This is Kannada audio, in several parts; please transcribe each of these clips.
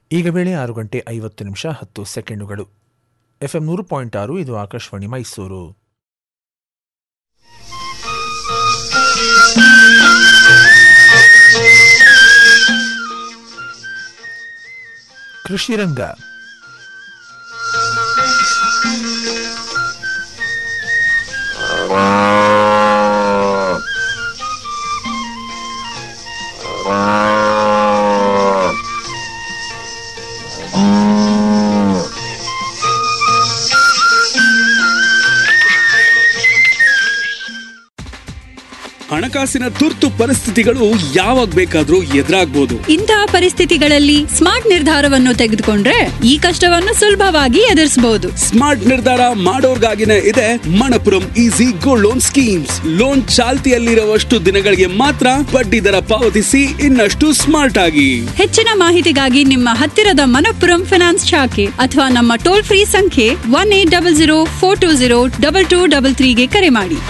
ಈಗ ವೇಳೆ ಆರು ಗಂಟೆ ಐವತ್ತು ನಿಮಿಷ ಹತ್ತು ಸೆಕೆಂಡುಗಳು ಎಫ್ಎಂ ನೂರು ಪಾಯಿಂಟ್ ಆರು ಇದು ಆಕಾಶವಾಣಿ ಮೈಸೂರು ಕೃಷಿ ರಂಗ ಹಣಕಾಸಿನ ತುರ್ತು ಪರಿಸ್ಥಿತಿಗಳು ಯಾವಾಗ ಬೇಕಾದ್ರೂ ಎದುರಾಗ್ಬೋದು ಇಂತಹ ಪರಿಸ್ಥಿತಿಗಳಲ್ಲಿ ಸ್ಮಾರ್ಟ್ ನಿರ್ಧಾರವನ್ನು ತೆಗೆದುಕೊಂಡ್ರೆ ಈ ಕಷ್ಟವನ್ನು ಸುಲಭವಾಗಿ ಎದುರಿಸಬಹುದು ಸ್ಮಾರ್ಟ್ ನಿರ್ಧಾರ ಮಾಡೋರ್ಗಾಗಿನೇ ಇದೆ Manappuram easy gold loan schemes loan ಚಾಲ್ತಿಯಲ್ಲಿರುವಷ್ಟು ದಿನಗಳಿಗೆ ಮಾತ್ರ ಬಡ್ಡಿ ದರ ಪಾವತಿಸಿ ಇನ್ನಷ್ಟು ಸ್ಮಾರ್ಟ್ ಆಗಿ ಹೆಚ್ಚಿನ ಮಾಹಿತಿಗಾಗಿ ನಿಮ್ಮ ಹತ್ತಿರದ ಮನಪ್ಪುರಂ ಫಿನಾನ್ಸ್ ಶಾಖೆ ಅಥವಾ ನಮ್ಮ ಟೋಲ್ ಫ್ರೀ ಸಂಖ್ಯೆ one eight double zero four two zero double two double ತ್ರೀಗೆ ಕರೆ ಮಾಡಿ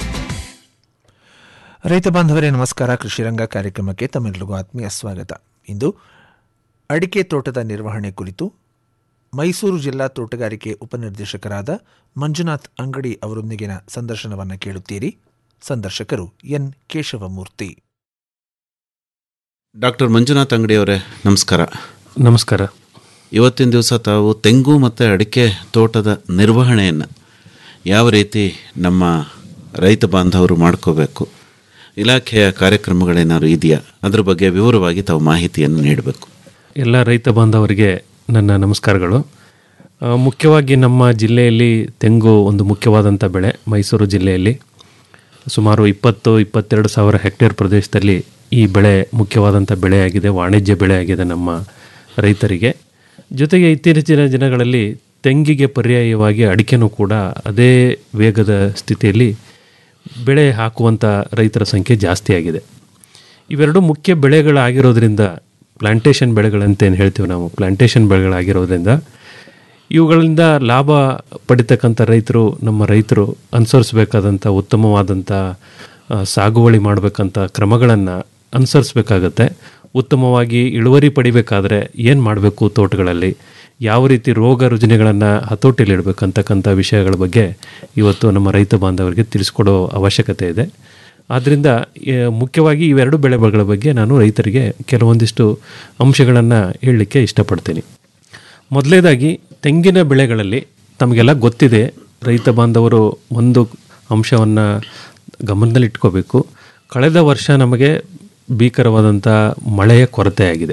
ರೈತ ಬಾಂಧವರೇ ನಮಸ್ಕಾರ ಕೃಷಿ ರಂಗ ಕಾರ್ಯಕ್ರಮಕ್ಕೆ ತಮ್ಮೆಲ್ಲರಿಗೂ ಆತ್ಮೀಯ ಸ್ವಾಗತ ಇಂದು ಅಡಿಕೆ ತೋಟದ ನಿರ್ವಹಣೆ ಕುರಿತು ಮೈಸೂರು ಜಿಲ್ಲಾ ತೋಟಗಾರಿಕೆ ಉಪನಿರ್ದೇಶಕರಾದ ಮಂಜುನಾಥ್ ಅಂಗಡಿ ಅವರೊಂದಿಗಿನ ಸಂದರ್ಶನವನ್ನು ಕೇಳುತ್ತೀರಿ ಸಂದರ್ಶಕರು ಎನ್ ಕೇಶವಮೂರ್ತಿ ಡಾಕ್ಟರ್ ಮಂಜುನಾಥ್ ಅಂಗಡಿಯವರೇ ನಮಸ್ಕಾರ ನಮಸ್ಕಾರ ಇವತ್ತಿನ ದಿವಸ ತಾವು ತೆಂಗು ಮತ್ತು ಅಡಿಕೆ ತೋಟದ ನಿರ್ವಹಣೆಯನ್ನು ಯಾವ ರೀತಿ ನಮ್ಮ ರೈತ ಬಾಂಧವರು ಮಾಡ್ಕೋಬೇಕು ಇಲಾಖೆಯ ಕಾರ್ಯಕ್ರಮಗಳೇನಾದ್ರು ಇದೆಯಾ ಅದ್ರ ಬಗ್ಗೆ ವಿವರವಾಗಿ ತಾವು ಮಾಹಿತಿಯನ್ನು ನೀಡಬೇಕು ಎಲ್ಲ ರೈತ ಬಾಂಧವರಿಗೆ ನನ್ನ ನಮಸ್ಕಾರಗಳು ಆ, ಮುಖ್ಯವಾಗಿ ನಮ್ಮ ಜಿಲ್ಲೆಯಲ್ಲಿ ತೆಂಗು ಒಂದು ಮುಖ್ಯವಾದಂಥ ಬೆಳೆ ಮೈಸೂರು ಜಿಲ್ಲೆಯಲ್ಲಿ ಸುಮಾರು ಇಪ್ಪತ್ತು ಇಪ್ಪತ್ತೆರಡು ಸಾವಿರ ಹೆಕ್ಟೇರ್ ಪ್ರದೇಶದಲ್ಲಿ ಈ ಬೆಳೆ ಮುಖ್ಯವಾದಂಥ ಬೆಳೆಯಾಗಿದೆ ವಾಣಿಜ್ಯ ಬೆಳೆಯಾಗಿದೆ ನಮ್ಮ ರೈತರಿಗೆ ಜೊತೆಗೆ ಇತ್ತೀಚಿನ ದಿನಗಳಲ್ಲಿ ತೆಂಗಿಗೆ ಪರ್ಯಾಯವಾಗಿ ಅಡಿಕೆನೂ ಕೂಡ ಅದೇ ವೇಗದ ಸ್ಥಿತಿಯಲ್ಲಿ ಬೆಳೆ ಹಾಕುವಂಥ ರೈತರ ಸಂಖ್ಯೆ ಜಾಸ್ತಿ ಆಗಿದೆ ಇವೆರಡು ಮುಖ್ಯ ಬೆಳೆಗಳಾಗಿರೋದ್ರಿಂದ ಪ್ಲಾಂಟೇಶನ್ ಬೆಳೆಗಳಂತ ಏನು ಹೇಳ್ತೀವಿ ನಾವು ಪ್ಲಾಂಟೇಶನ್ ಬೆಳೆಗಳಾಗಿರೋದ್ರಿಂದ ಇವುಗಳಿಂದ ಲಾಭ ಪಡಿತಕ್ಕಂಥ ರೈತರು ನಮ್ಮ ರೈತರು ಅನುಸರಿಸಬೇಕಾದಂಥ ಉತ್ತಮವಾದಂಥ ಆ, ಸಾಗುವಳಿ ಮಾಡಬೇಕಂತ ಕ್ರಮಗಳನ್ನು ಅನುಸರಿಸಬೇಕಾಗತ್ತೆ ಉತ್ತಮವಾಗಿ ಇಳುವರಿ ಪಡಿಬೇಕಾದ್ರೆ ಏನು ಮಾಡಬೇಕು ತೋಟಗಳಲ್ಲಿ ಯಾವ ರೀತಿ ರೋಗ ರುಜಿನಗಳನ್ನು ಹತೋಟಿಯಲ್ಲಿಡಬೇಕಂತಕ್ಕಂಥ ವಿಷಯಗಳ ಬಗ್ಗೆ ಇವತ್ತು ನಮ್ಮ ರೈತ ಬಾಂಧವರಿಗೆ ತಿಳಿಸ್ಕೊಡೋ ಅವಶ್ಯಕತೆ ಇದೆ ಆದ್ದರಿಂದ ಎ, ಮುಖ್ಯವಾಗಿ ಇವೆರಡು ಬೆಳೆಗಳ ಬಗ್ಗೆ ನಾನು ರೈತರಿಗೆ ಕೆಲವೊಂದಿಷ್ಟು ಅಂಶಗಳನ್ನು ಹೇಳಲಿಕ್ಕೆ ಇಷ್ಟಪಡ್ತೀನಿ ಮೊದಲನೇದಾಗಿ ತೆಂಗಿನ ಬೆಳೆಗಳಲ್ಲಿ ತಮಗೆಲ್ಲ ಗೊತ್ತಿದೆ ರೈತ ಬಾಂಧವರು ಒಂದು ಅಂಶವನ್ನು ಗಮನದಲ್ಲಿಟ್ಕೋಬೇಕು ಕಳೆದ ವರ್ಷ ನಮಗೆ ಭೀಕರವಾದಂಥ ಮಳೆಯ ಕೊರತೆಯಾಗಿದೆ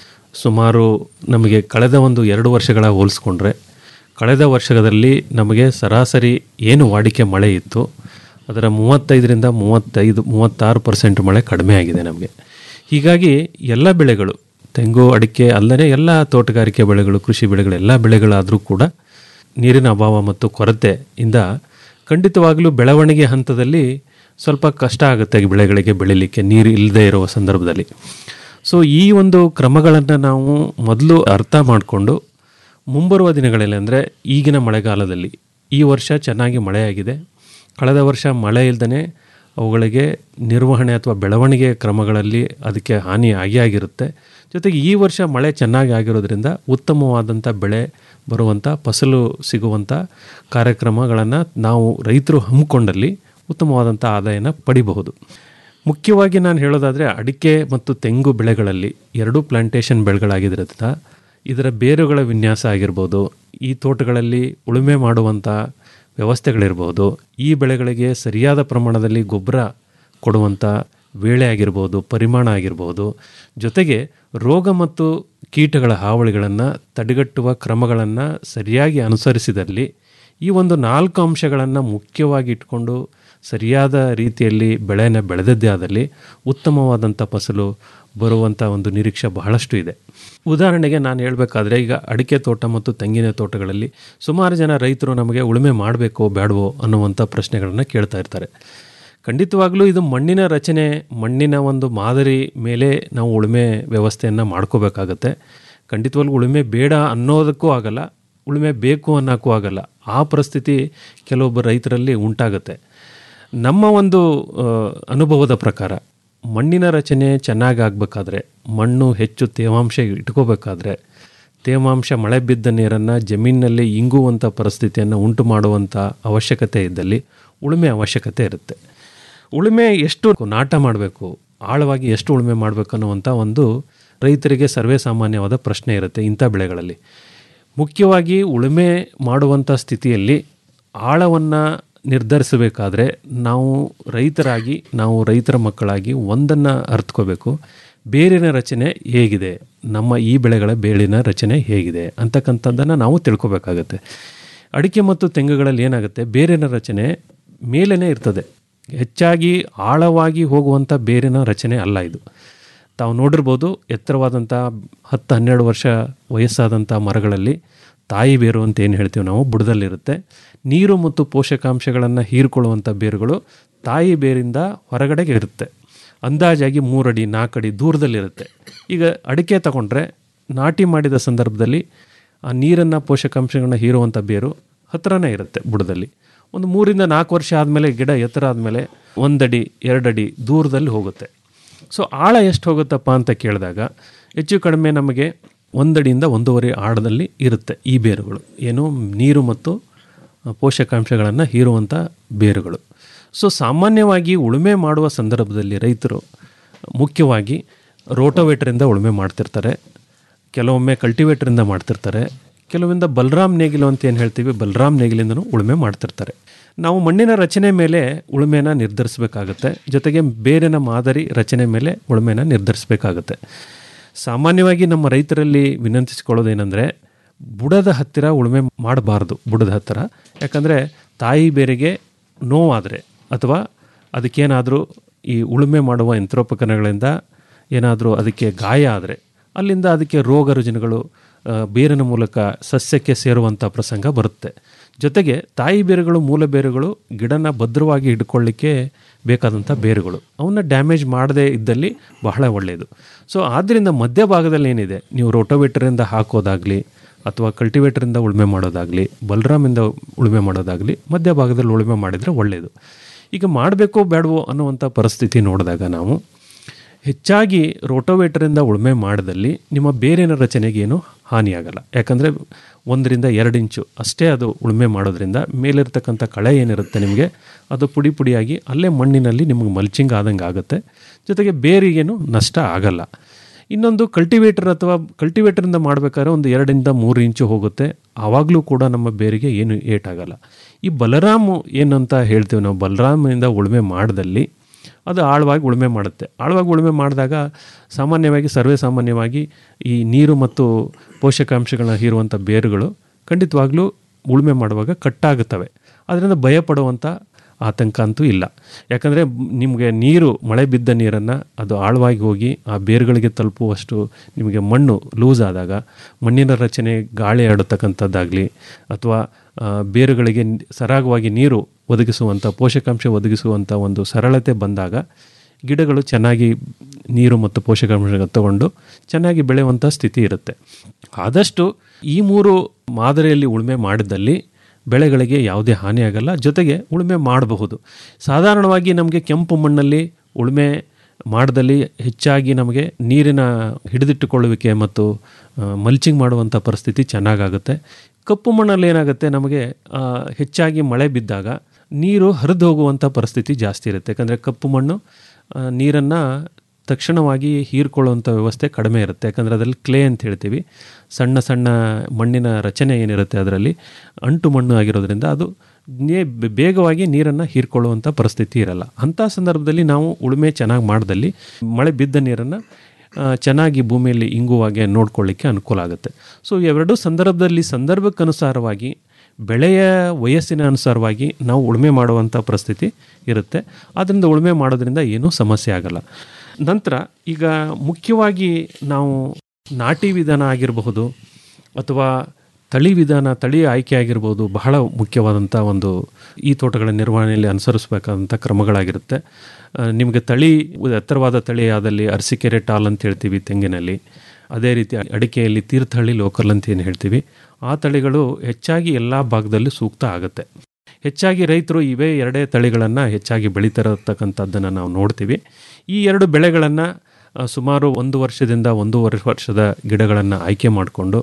ಸುಮಾರು ನಮಗೆ ಕಳೆದ ಒಂದು ಎರಡು ವರ್ಷಗಳ ಹೋಲಿಸ್ಕೊಂಡ್ರೆ ಕಳೆದ ವರ್ಷದಲ್ಲಿ ನಮಗೆ ಸರಾಸರಿ ಏನು ವಾಡಿಕೆ ಮಳೆ ಇತ್ತು ಅದರ ಮೂವತ್ತೈದರಿಂದ ಮೂವತ್ತೈದು ಮೂವತ್ತಾರು ಪರ್ಸೆಂಟ್ ಮಳೆ ಕಡಿಮೆ ಆಗಿದೆ ನಮಗೆ ಹೀಗಾಗಿ ಎಲ್ಲ ಬೆಳೆಗಳು ತೆಂಗು ಅಡಿಕೆ ಅಲ್ಲದೆ ಎಲ್ಲ ತೋಟಗಾರಿಕೆ ಬೆಳೆಗಳು ಕೃಷಿ ಬೆಳೆಗಳು ಎಲ್ಲ ಬೆಳೆಗಳಾದರೂ ಕೂಡ ನೀರಿನ ಅಭಾವ ಮತ್ತು ಕೊರತೆಯಿಂದ ಖಂಡಿತವಾಗಲೂ ಬೆಳವಣಿಗೆ ಹಂತದಲ್ಲಿ ಸ್ವಲ್ಪ ಕಷ್ಟ ಆಗುತ್ತೆ ಬೆಳೆಗಳಿಗೆ ಬೆಳಿಲಿಕ್ಕೆ ನೀರು ಇಲ್ಲದೆ ಇರುವ ಸಂದರ್ಭದಲ್ಲಿ ಸೊ ಈ ಒಂದು ಕ್ರಮಗಳನ್ನು ನಾವು ಮೊದಲು ಅರ್ಥ ಮಾಡಿಕೊಂಡು ಮುಂಬರುವ ದಿನಗಳಲ್ಲಿ ಅಂದರೆ ಈಗಿನ ಮಳೆಗಾಲದಲ್ಲಿ ಈ ವರ್ಷ ಚೆನ್ನಾಗಿ ಮಳೆಯಾಗಿದೆ ಕಳೆದ ವರ್ಷ ಮಳೆ ಇಲ್ಲದೇ ಅವುಗಳಿಗೆ ನಿರ್ವಹಣೆ ಅಥವಾ ಬೆಳವಣಿಗೆ ಕ್ರಮಗಳಲ್ಲಿ ಅದಕ್ಕೆ ಹಾನಿ ಆಗೇ ಆಗಿರುತ್ತೆ ಜೊತೆಗೆ ಈ ವರ್ಷ ಮಳೆ ಚೆನ್ನಾಗಿ ಆಗಿರೋದ್ರಿಂದ ಉತ್ತಮವಾದಂಥ ಬೆಳೆ ಬರುವಂಥ ಫಸಲು ಸಿಗುವಂಥ ಕಾರ್ಯಕ್ರಮಗಳನ್ನು ನಾವು ರೈತರು ಹಮ್ಮಿಕೊಂಡಲ್ಲಿ ಉತ್ತಮವಾದಂಥ ಆದಾಯನ ಪಡಿಬಹುದು ಮುಖ್ಯವಾಗಿ ನಾನು ಹೇಳೋದಾದರೆ ಅಡಿಕೆ ಮತ್ತು ತೆಂಗು ಬೆಳೆಗಳಲ್ಲಿ ಎರಡೂ ಪ್ಲಾಂಟೇಶನ್ ಬೆಳೆಗಳಾಗಿದ್ದರಿಂದ ಇದರ ಬೇರುಗಳ ವಿನ್ಯಾಸ ಆಗಿರ್ಬೋದು ಈ ತೋಟಗಳಲ್ಲಿ ಉಳುಮೆ ಮಾಡುವಂಥ ವ್ಯವಸ್ಥೆಗಳಿರ್ಬೋದು ಈ ಬೆಳೆಗಳಿಗೆ ಸರಿಯಾದ ಪ್ರಮಾಣದಲ್ಲಿ ಗೊಬ್ಬರ ಕೊಡುವಂಥ ವೇಳೆ ಆಗಿರ್ಬೋದು ಪರಿಮಾಣ ಆಗಿರ್ಬೋದು ಜೊತೆಗೆ ರೋಗ ಮತ್ತು ಕೀಟಗಳ ಹಾವಳಿಗಳನ್ನು ತಡೆಗಟ್ಟುವ ಕ್ರಮಗಳನ್ನು ಸರಿಯಾಗಿ ಅನುಸರಿಸಿದಲ್ಲಿ ಈ ಒಂದು ನಾಲ್ಕು ಅಂಶಗಳನ್ನು ಮುಖ್ಯವಾಗಿ ಇಟ್ಕೊಂಡು ಸರಿಯಾದ ರೀತಿಯಲ್ಲಿ ಬೆಳೆನ ಬೆಳೆದದ್ದೇ ಆದಲ್ಲಿ ಉತ್ತಮವಾದಂಥ ಫಸಲು ಬರುವಂಥ ಒಂದು ನಿರೀಕ್ಷೆ ಬಹಳಷ್ಟು ಇದೆ ಉದಾಹರಣೆಗೆ ನಾನು ಹೇಳಬೇಕಾದ್ರೆ ಈಗ ಅಡಿಕೆ ತೋಟ ಮತ್ತು ತೆಂಗಿನ ತೋಟಗಳಲ್ಲಿ ಸುಮಾರು ಜನ ರೈತರು ನಮಗೆ ಉಳುಮೆ ಮಾಡಬೇಕೋ ಬೇಡವೋ ಅನ್ನುವಂಥ ಪ್ರಶ್ನೆಗಳನ್ನು ಕೇಳ್ತಾ ಇರ್ತಾರೆ ಖಂಡಿತವಾಗ್ಲೂ ಇದು ಮಣ್ಣಿನ ರಚನೆ ಮಣ್ಣಿನ ಒಂದು ಮಾದರಿ ಮೇಲೆ ನಾವು ಉಳುಮೆ ವ್ಯವಸ್ಥೆಯನ್ನು ಮಾಡ್ಕೋಬೇಕಾಗತ್ತೆ ಖಂಡಿತವಾಗ್ಲೂ ಉಳುಮೆ ಬೇಡ ಅನ್ನೋದಕ್ಕೂ ಆಗಲ್ಲ ಉಳುಮೆ ಬೇಕು ಅನ್ನೋಕ್ಕೂ ಆಗಲ್ಲ ಆ ಪರಿಸ್ಥಿತಿ ಕೆಲವೊಬ್ಬ ರೈತರಲ್ಲಿ ಉಂಟಾಗುತ್ತೆ ನಮ್ಮ ಒಂದು ಆ, ಅನುಭವದ ಪ್ರಕಾರ ಮಣ್ಣಿನ ರಚನೆ ಚೆನ್ನಾಗಿ ಆಗಬೇಕಾದ್ರೆ ಮಣ್ಣು ಹೆಚ್ಚು ತೇವಾಂಶ ಇಟ್ಕೋಬೇಕಾದ್ರೆ ತೇವಾಂಶ ಮಳೆ ಬಿದ್ದ ನೀರನ್ನು ಜಮೀನಿನಲ್ಲಿ ಇಂಗುವಂಥ ಪರಿಸ್ಥಿತಿಯನ್ನು ಉಂಟು ಮಾಡುವಂಥ ಅವಶ್ಯಕತೆ ಇದ್ದಲ್ಲಿ ಉಳುಮೆ ಅವಶ್ಯಕತೆ ಇರುತ್ತೆ ಉಳುಮೆ ಎಷ್ಟು ನಾಟ ಮಾಡಬೇಕು ಆಳವಾಗಿ ಎಷ್ಟು ಉಳುಮೆ ಮಾಡಬೇಕು ಅನ್ನುವಂಥ ಒಂದು ರೈತರಿಗೆ ಸರ್ವೇ ಸಾಮಾನ್ಯವಾದ ಪ್ರಶ್ನೆ ಇರುತ್ತೆ ಇಂಥ ಬೆಳೆಗಳಲ್ಲಿ ಮುಖ್ಯವಾಗಿ ಉಳುಮೆ ಮಾಡುವಂಥ ಸ್ಥಿತಿಯಲ್ಲಿ ಆಳವನ್ನು ನಿರ್ಧರಿಸಬೇಕಾದ್ರೆ ನಾವು ರೈತರಾಗಿ ನಾವು ರೈತರ ಮಕ್ಕಳಾಗಿ ಒಂದನ್ನು ಅರ್ಥಕೋಬೇಕು ಬೇರಿನ ರಚನೆ ಹೇಗಿದೆ ನಮ್ಮ ಈ ಬೆಳೆಗಳ ಬೇರಿನ ರಚನೆ ಹೇಗಿದೆ ಅಂತಕ್ಕಂಥದ್ದನ್ನು ನಾವು ತಿಳ್ಕೊಬೇಕಾಗತ್ತೆ ಅಡಿಕೆ ಮತ್ತು ತೆಂಗುಗಳಲ್ಲಿ ಏನಾಗುತ್ತೆ ಬೇರಿನ ರಚನೆ ಮೇಲೇ ಇರ್ತದೆ ಹೆಚ್ಚಾಗಿ ಆಳವಾಗಿ ಹೋಗುವಂಥ ಬೇರಿನ ರಚನೆ ಅಲ್ಲ ಇದು ತಾವು ನೋಡಿರ್ಬೋದು ಎತ್ತರವಾದಂಥ ಹತ್ತು ಹನ್ನೆರಡು ವರ್ಷ ವಯಸ್ಸಾದಂಥ ಮರಗಳಲ್ಲಿ ತಾಯಿ ಬೇರು ಅಂತ ಏನು ಹೇಳ್ತೀವಿ ನಾವು ಬುಡದಲ್ಲಿರುತ್ತೆ ನೀರು ಮತ್ತು ಪೋಷಕಾಂಶಗಳನ್ನು ಹೀರ್ಕೊಳ್ಳುವಂಥ ಬೇರುಗಳು ತಾಯಿ ಬೇರಿಂದ ಹೊರಗಡೆಗೆ ಇರುತ್ತೆ ಅಂದಾಜಾಗಿ ಮೂರಡಿ ನಾಲ್ಕಡಿ ದೂರದಲ್ಲಿರುತ್ತೆ ಈಗ ಅಡಿಕೆ ತಗೊಂಡ್ರೆ ನಾಟಿ ಮಾಡಿದ ಸಂದರ್ಭದಲ್ಲಿ ಆ ನೀರನ್ನು ಪೋಷಕಾಂಶಗಳನ್ನ ಹೀರುವಂಥ ಬೇರು ಹತ್ರನೇ ಇರುತ್ತೆ ಬುಡದಲ್ಲಿ ಒಂದು ಮೂರಿಂದ ನಾಲ್ಕು ವರ್ಷ ಆದಮೇಲೆ ಗಿಡ ಎತ್ತರ ಆದಮೇಲೆ ಒಂದಡಿ ಎರಡಡಿ ದೂರದಲ್ಲಿ ಹೋಗುತ್ತೆ ಸೊ ಆಳ ಎಷ್ಟು ಹೋಗುತ್ತಪ್ಪ ಅಂತ ಕೇಳಿದಾಗ ಹೆಚ್ಚು ಕಡಿಮೆ ನಮಗೆ ಒಂದಡಿಯಿಂದ ಒಂದೂವರೆ ಆಳದಲ್ಲಿ ಇರುತ್ತೆ ಈ ಬೇರುಗಳು ಏನು ನೀರು ಮತ್ತು ಪೋಷಕಾಂಶಗಳನ್ನು ಹೀರುವಂಥ ಬೇರುಗಳು ಸೊ ಸಾಮಾನ್ಯವಾಗಿ ಉಳುಮೆ ಮಾಡುವ ಸಂದರ್ಭದಲ್ಲಿ ರೈತರು ಮುಖ್ಯವಾಗಿ ರೋಟೋವೇಟ್ರಿಂದ ಉಳುಮೆ ಮಾಡ್ತಿರ್ತಾರೆ ಕೆಲವೊಮ್ಮೆ ಕಲ್ಟಿವೇಟ್ರಿಂದ ಮಾಡ್ತಿರ್ತಾರೆ ಕೆಲವೊಂದ ಬಲರಾಮ್ ನೇಗಿಲು ಅಂತ ಏನು ಹೇಳ್ತೀವಿ ಬಲರಾಮ್ ನೇಗಿಲಿಂದನೂ ಉಳುಮೆ ಮಾಡ್ತಿರ್ತಾರೆ ನಾವು ಮಣ್ಣಿನ ರಚನೆ ಮೇಲೆ ಉಳುಮೆನ ನಿರ್ಧರಿಸಬೇಕಾಗತ್ತೆ ಜೊತೆಗೆ ಬೇರಿನ ಮಾದರಿ ರಚನೆ ಮೇಲೆ ಉಳುಮೆನ ನಿರ್ಧರಿಸಬೇಕಾಗತ್ತೆ ಸಾಮಾನ್ಯವಾಗಿ ನಮ್ಮ ರೈತರಲ್ಲಿ ವಿನಂತಿಸಿಕೊಳ್ಳೋದೇನೆಂದರೆ ಬುಡದ ಹತ್ತಿರ ಉಳುಮೆ ಮಾಡಬಾರ್ದು ಬುಡದ ಹತ್ತಿರ ಯಾಕಂದರೆ ತಾಯಿ ಬೇರಿಗೆ ನೋವಾದರೆ ಅಥವಾ ಅದಕ್ಕೇನಾದರೂ ಈ ಉಳುಮೆ ಮಾಡುವ ಯಂತ್ರೋಪಕರಣಗಳಿಂದ ಏನಾದರೂ ಅದಕ್ಕೆ ಗಾಯ ಆದರೆ ಅಲ್ಲಿಂದ ಅದಕ್ಕೆ ರೋಗ ರುಜಿನಗಳು ಆ, ಬೇರಿನ ಮೂಲಕ ಸಸ್ಯಕ್ಕೆ ಸೇರುವಂಥ ಪ್ರಸಂಗ ಬರುತ್ತೆ ಜೊತೆಗೆ ತಾಯಿ ಬೇರುಗಳು ಮೂಲ ಬೇರುಗಳು ಗಿಡನ ಭದ್ರವಾಗಿ ಹಿಡ್ಕೊಳ್ಳಿಕ್ಕೆ ಬೇಕಾದಂಥ ಬೇರುಗಳು ಅವನ್ನ ಡ್ಯಾಮೇಜ್ ಮಾಡದೇ ಇದ್ದಲ್ಲಿ ಬಹಳ ಒಳ್ಳೆಯದು ಸೊ ಆದ್ದರಿಂದ ಮಧ್ಯಭಾಗದಲ್ಲಿ ಏನಿದೆ ನೀವು ರೋಟೋವೇಟರಿಂದ ಹಾಕೋದಾಗಲಿ ಅಥವಾ ಕಲ್ಟಿವೇಟರಿಂದ ಉಳುಮೆ ಮಾಡೋದಾಗಲಿ ಬಲರಾಮಿಂದ ಉಳುಮೆ ಮಾಡೋದಾಗಲಿ ಮಧ್ಯಭಾಗದಲ್ಲಿ ಉಳುಮೆ ಮಾಡಿದರೆ ಒಳ್ಳೆಯದು ಈಗ ಮಾಡಬೇಕೋ ಬೇಡವೋ ಅನ್ನುವಂಥ ಪರಿಸ್ಥಿತಿ ನೋಡಿದಾಗ ನಾವು ಹೆಚ್ಚಾಗಿ ರೋಟೋವೇಟರಿಂದ ಉಳುಮೆ ಮಾಡಿದಲ್ಲಿ ನಿಮ್ಮ ಬೇರಿನ ರಚನೆಗೆ ಏನು ಹಾನಿಯಾಗಲ್ಲ ಯಾಕಂದರೆ ಒಂದರಿಂದ ಎರಡು ಇಂಚು ಅಷ್ಟೇ ಅದು ಉಳುಮೆ ಮಾಡೋದ್ರಿಂದ ಮೇಲಿರ್ತಕ್ಕಂಥ ಕಳೆ ಏನಿರುತ್ತೆ ನಿಮಗೆ ಅದು ಪುಡಿ ಪುಡಿಯಾಗಿ ಅಲ್ಲೇ ಮಣ್ಣಿನಲ್ಲಿ ನಿಮಗೆ ಮಲ್ಚಿಂಗ್ ಆದಂಗೆ ಆಗುತ್ತೆ ಜೊತೆಗೆ ಬೇರಿಗೇನು ನಷ್ಟ ಆಗಲ್ಲ ಇನ್ನೊಂದು ಕಲ್ಟಿವೇಟರ್ ಅಥವಾ ಕಲ್ಟಿವೇಟರಿಂದ ಮಾಡಬೇಕಾದ್ರೆ ಒಂದು ಎರಡರಿಂದ ಮೂರು ಇಂಚು ಹೋಗುತ್ತೆ ಆವಾಗಲೂ ಕೂಡ ನಮ್ಮ ಬೇರಿಗೆ ಏನು ಏಟಾಗಲ್ಲ ಈ ಬಲರಾಮು ಏನಂತ ಹೇಳ್ತೀವಿ ನಾವು ಬಲರಾಮಿನಿಂದ ಉಳುಮೆ ಮಾಡಿದಲ್ಲಿ ಅದು ಆಳವಾಗಿ ಉಳುಮೆ ಮಾಡುತ್ತೆ ಆಳವಾಗಿ ಉಳುಮೆ ಮಾಡಿದಾಗ ಸಾಮಾನ್ಯವಾಗಿ ಸರ್ವೇ ಸಾಮಾನ್ಯವಾಗಿ ಈ ನೀರು ಮತ್ತು ಪೋಷಕಾಂಶಗಳನ್ನ ಹೀರುವಂಥ ಬೇರುಗಳು ಖಂಡಿತವಾಗ್ಲೂ ಉಳುಮೆ ಮಾಡುವಾಗ ಕಟ್ಟಾಗುತ್ತವೆ ಅದರಿಂದ ಭಯಪಡುವಂಥ ಆತಂಕ ಅಂತೂ ಇಲ್ಲ ಯಾಕಂದರೆ ನಿಮಗೆ ನೀರು ಮಳೆ ಬಿದ್ದ ನೀರನ್ನು ಅದು ಆಳವಾಗಿ ಹೋಗಿ ಆ ಬೇರುಗಳಿಗೆ ತಲುಪುವಷ್ಟು ನಿಮಗೆ ಮಣ್ಣು ಲೂಸ್ ಆದಾಗ ಮಣ್ಣಿನ ರಚನೆ ಗಾಳಿ ಆಡತಕ್ಕಂಥದ್ದಾಗಲಿ ಅಥವಾ ಆ, ಬೇರುಗಳಿಗೆ ನ್- ಸರಾಗವಾಗಿ ನೀರು ಒದಗಿಸುವಂಥ ಪೋಷಕಾಂಶ ಒದಗಿಸುವಂಥ ಒಂದು ಸರಳತೆ ಬಂದಾಗ ಗಿಡಗಳು ಚೆನ್ನಾಗಿ ನೀರು ಮತ್ತು ಪೋಷಕಾಂಶ ತಗೊಂಡು ಚೆನ್ನಾಗಿ ಬೆಳೆಯುವಂಥ ಸ್ಥಿತಿ ಇರುತ್ತೆ ಆದಷ್ಟು ಈ ಮೂರು ಮಾದರಿಯಲ್ಲಿ ಉಳುಮೆ ಮಾಡಿದ್ದಲ್ಲಿ ಬೆಳೆಗಳಿಗೆ ಯಾವುದೇ ಹಾನಿಯಾಗಲ್ಲ ಜೊತೆಗೆ ಉಳುಮೆ ಮಾಡಬಹುದು ಸಾಧಾರಣವಾಗಿ ನಮಗೆ ಕೆಂಪು ಮಣ್ಣಲ್ಲಿ ಉಳುಮೆ ಮಾಡದಲ್ಲಿ ಹೆಚ್ಚಾಗಿ ನಮಗೆ ನೀರಿನ ಹಿಡಿದಿಟ್ಟುಕೊಳ್ಳುವಿಕೆ ಮತ್ತು ಮಲ್ಚಿಂಗ್ ಮಾಡುವಂಥ ಪರಿಸ್ಥಿತಿ ಚೆನ್ನಾಗಾಗುತ್ತೆ ಕಪ್ಪು ಮಣ್ಣಲ್ಲಿ ಏನಾಗುತ್ತೆ ನಮಗೆ ಆ, ಹೆಚ್ಚಾಗಿ ಮಳೆ ಬಿದ್ದಾಗ ನೀರು ಹರಿದು ಹೋಗುವಂಥ ಪರಿಸ್ಥಿತಿ ಜಾಸ್ತಿ ಇರುತ್ತೆ ಯಾಕಂದರೆ ಕಪ್ಪು ಮಣ್ಣು ನೀರನ್ನು ತಕ್ಷಣವಾಗಿ ಹೀರ್ಕೊಳ್ಳುವಂಥ ವ್ಯವಸ್ಥೆ ಕಡಿಮೆ ಇರುತ್ತೆ ಯಾಕಂದರೆ ಅದರಲ್ಲಿ ಕ್ಲೇ ಅಂತ ಹೇಳ್ತೀವಿ ಸಣ್ಣ ಸಣ್ಣ ಮಣ್ಣಿನ ರಚನೆ ಏನಿರುತ್ತೆ ಅದರಲ್ಲಿ ಅಂಟು ಮಣ್ಣು ಆಗಿರೋದ್ರಿಂದ ಅದು ನೇ- ಬೇಗವಾಗಿ ನೀರನ್ನು ಹೀರ್ಕೊಳ್ಳುವಂಥ ಪರಿಸ್ಥಿತಿ ಇರಲ್ಲ ಅಂಥ ಸಂದರ್ಭದಲ್ಲಿ ನಾವು ಉಳುಮೆ ಚೆನ್ನಾಗಿ ಮಾಡ್ದಲ್ಲಿ ಮಳೆ ಬಿದ್ದ ನೀರನ್ನು ಆ, ಚೆನ್ನಾಗಿ ಭೂಮಿಯಲ್ಲಿ ಇಂಗುವಾಗೆ ನೋಡ್ಕೊಳ್ಳಿಕ್ಕೆ ಅನುಕೂಲ ಆಗುತ್ತೆ ಸೊ ಇವೆರಡೂ ಸಂದರ್ಭದಲ್ಲಿ ಸಂದರ್ಭಕ್ಕನುಸಾರವಾಗಿ ಬೆಳೆಯ ವಯಸ್ಸಿನ ಅನುಸಾರವಾಗಿ ನಾವು ಉಳುಮೆ ಮಾಡುವಂಥ ಪರಿಸ್ಥಿತಿ ಇರುತ್ತೆ ಆದ್ದರಿಂದ ಉಳುಮೆ ಮಾಡೋದ್ರಿಂದ ಏನೂ ಸಮಸ್ಯೆ ಆಗಲ್ಲ ನಂತರ ಈಗ ಮುಖ್ಯವಾಗಿ ನಾವು ನಾಟಿ ವಿಧಾನ ಆಗಿರಬಹುದು ಅಥವಾ ತಳಿ ವಿಧಾನ ತಳಿ ಆಯ್ಕೆ ಆಗಿರ್ಬೋದು ಬಹಳ ಮುಖ್ಯವಾದಂಥ ಒಂದು ಈ ತೋಟಗಳ ನಿರ್ವಹಣೆಯಲ್ಲಿ ಅನುಸರಿಸಬೇಕಾದಂಥ ಕ್ರಮಗಳಾಗಿರುತ್ತೆ ಆ, ನಿಮಗೆ ತಳಿ ಎತ್ತರವಾದ ತಳಿ ಆದಲ್ಲಿ ಅರಸಿಕೆರೆ ಟಾಲ್ ಅಂತ ಹೇಳ್ತೀವಿ ತೆಂಗಿನಲ್ಲಿ ಅದೇ ರೀತಿ ಅಡಿಕೆಯಲ್ಲಿ ತೀರ್ಥಹಳ್ಳಿ ಲೋಕಲ್ ಅಂತ ಏನು ಹೇಳ್ತೀವಿ ಆ ತಳಿಗಳು ಹೆಚ್ಚಾಗಿ ಎಲ್ಲ ಭಾಗದಲ್ಲೂ ಸೂಕ್ತ ಆಗುತ್ತೆ ಹೆಚ್ಚಾಗಿ ರೈತರು ಇವೇ ಎರಡೇ ತಳಿಗಳನ್ನು ಹೆಚ್ಚಾಗಿ ಬೆಳೀತಿರತಕ್ಕಂಥದ್ದನ್ನು ನಾವು ನೋಡ್ತೀವಿ ಈ ಎರಡು ಬೆಳೆಗಳನ್ನು ಸುಮಾರು ಒಂದು ವರ್ಷದಿಂದ ಒಂದೂವರೆ ವರ್ಷದ ಗಿಡಗಳನ್ನು ಆಯ್ಕೆ ಮಾಡಿಕೊಂಡು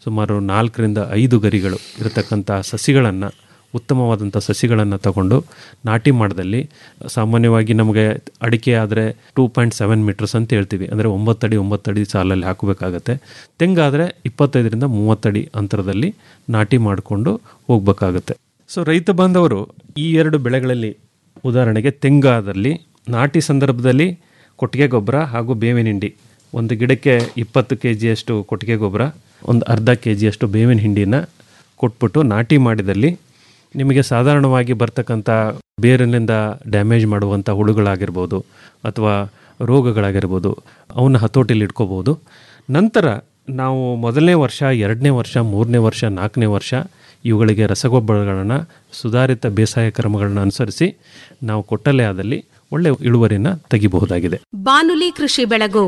ಸುಮಾರು ನಾಲ್ಕರಿಂದ ಐದು ಗರಿಗಳು ಇರತಕ್ಕಂಥ ಸಸಿಗಳನ್ನು ಉತ್ತಮವಾದಂಥ ಸಸಿಗಳನ್ನು ತಗೊಂಡು ನಾಟಿ ಮಾಡದಲ್ಲಿ ಸಾಮಾನ್ಯವಾಗಿ ನಮಗೆ ಅಡಿಕೆ ಆದರೆ ಟೂ ಪಾಯಿಂಟ್ ಸೆವೆನ್ ಮೀಟರ್ಸ್ ಅಂತ ಹೇಳ್ತೀವಿ ಅಂದರೆ ಒಂಬತ್ತಡಿ ಒಂಬತ್ತಡಿ ಸಾಲಲ್ಲಿ ಹಾಕಬೇಕಾಗತ್ತೆ ತೆಂಗಾದರೆ ಇಪ್ಪತ್ತೈದರಿಂದ ಮೂವತ್ತಡಿ ಅಂತರದಲ್ಲಿ ನಾಟಿ ಮಾಡಿಕೊಂಡು ಹೋಗಬೇಕಾಗತ್ತೆ ಸೊ ರೈತ ಬಾಂಧವರು ಈ ಎರಡು ಬೆಳೆಗಳಲ್ಲಿ ಉದಾಹರಣೆಗೆ ತೆಂಗಾದಲ್ಲಿ ನಾಟಿ ಸಂದರ್ಭದಲ್ಲಿ ಕೊಟ್ಟಿಗೆ ಗೊಬ್ಬರ ಹಾಗೂ ಬೇವಿನ ಹಿಂಡಿ ಒಂದು ಗಿಡಕ್ಕೆ ಇಪ್ಪತ್ತು ಕೆ ಜಿಯಷ್ಟು ಕೊಟ್ಟಿಗೆ ಗೊಬ್ಬರ ಒಂದು ಅರ್ಧ ಕೆ ಜಿಯಷ್ಟು ಬೇವಿನ ಹಿಂಡಿನ ಕೊಟ್ಬಿಟ್ಟು ನಾಟಿ ಮಾಡಿದಲ್ಲಿ ನಿಮಗೆ ಸಾಧಾರಣವಾಗಿ ಬರ್ತಕ್ಕಂಥ ಬೇರಿನಿಂದ ಡ್ಯಾಮೇಜ್ ಮಾಡುವಂಥ ಹುಳುಗಳಾಗಿರ್ಬೋದು ಅಥವಾ ರೋಗಗಳಾಗಿರ್ಬೋದು ಅವನ್ನ ಹತೋಟಿಲಿ ಇಟ್ಕೋಬೋದು ನಂತರ ನಾವು ಮೊದಲನೇ ವರ್ಷ ಎರಡನೇ ವರ್ಷ ಮೂರನೇ ವರ್ಷ ನಾಲ್ಕನೇ ವರ್ಷ ಇವುಗಳಿಗೆ ರಸಗೊಬ್ಬರಗಳನ್ನು ಸುಧಾರಿತ ಬೇಸಾಯ ಕ್ರಮಗಳನ್ನು ಅನುಸರಿಸಿ ನಾವು ಕೊಟ್ಟಲೇ ಆದಲ್ಲಿ ಒಳ್ಳೆ ಇಳುವರಿನ ತೆಗಿಬಹುದಾಗಿದೆ ಬಾನುಲಿ ಕೃಷಿ ಬೆಳಗು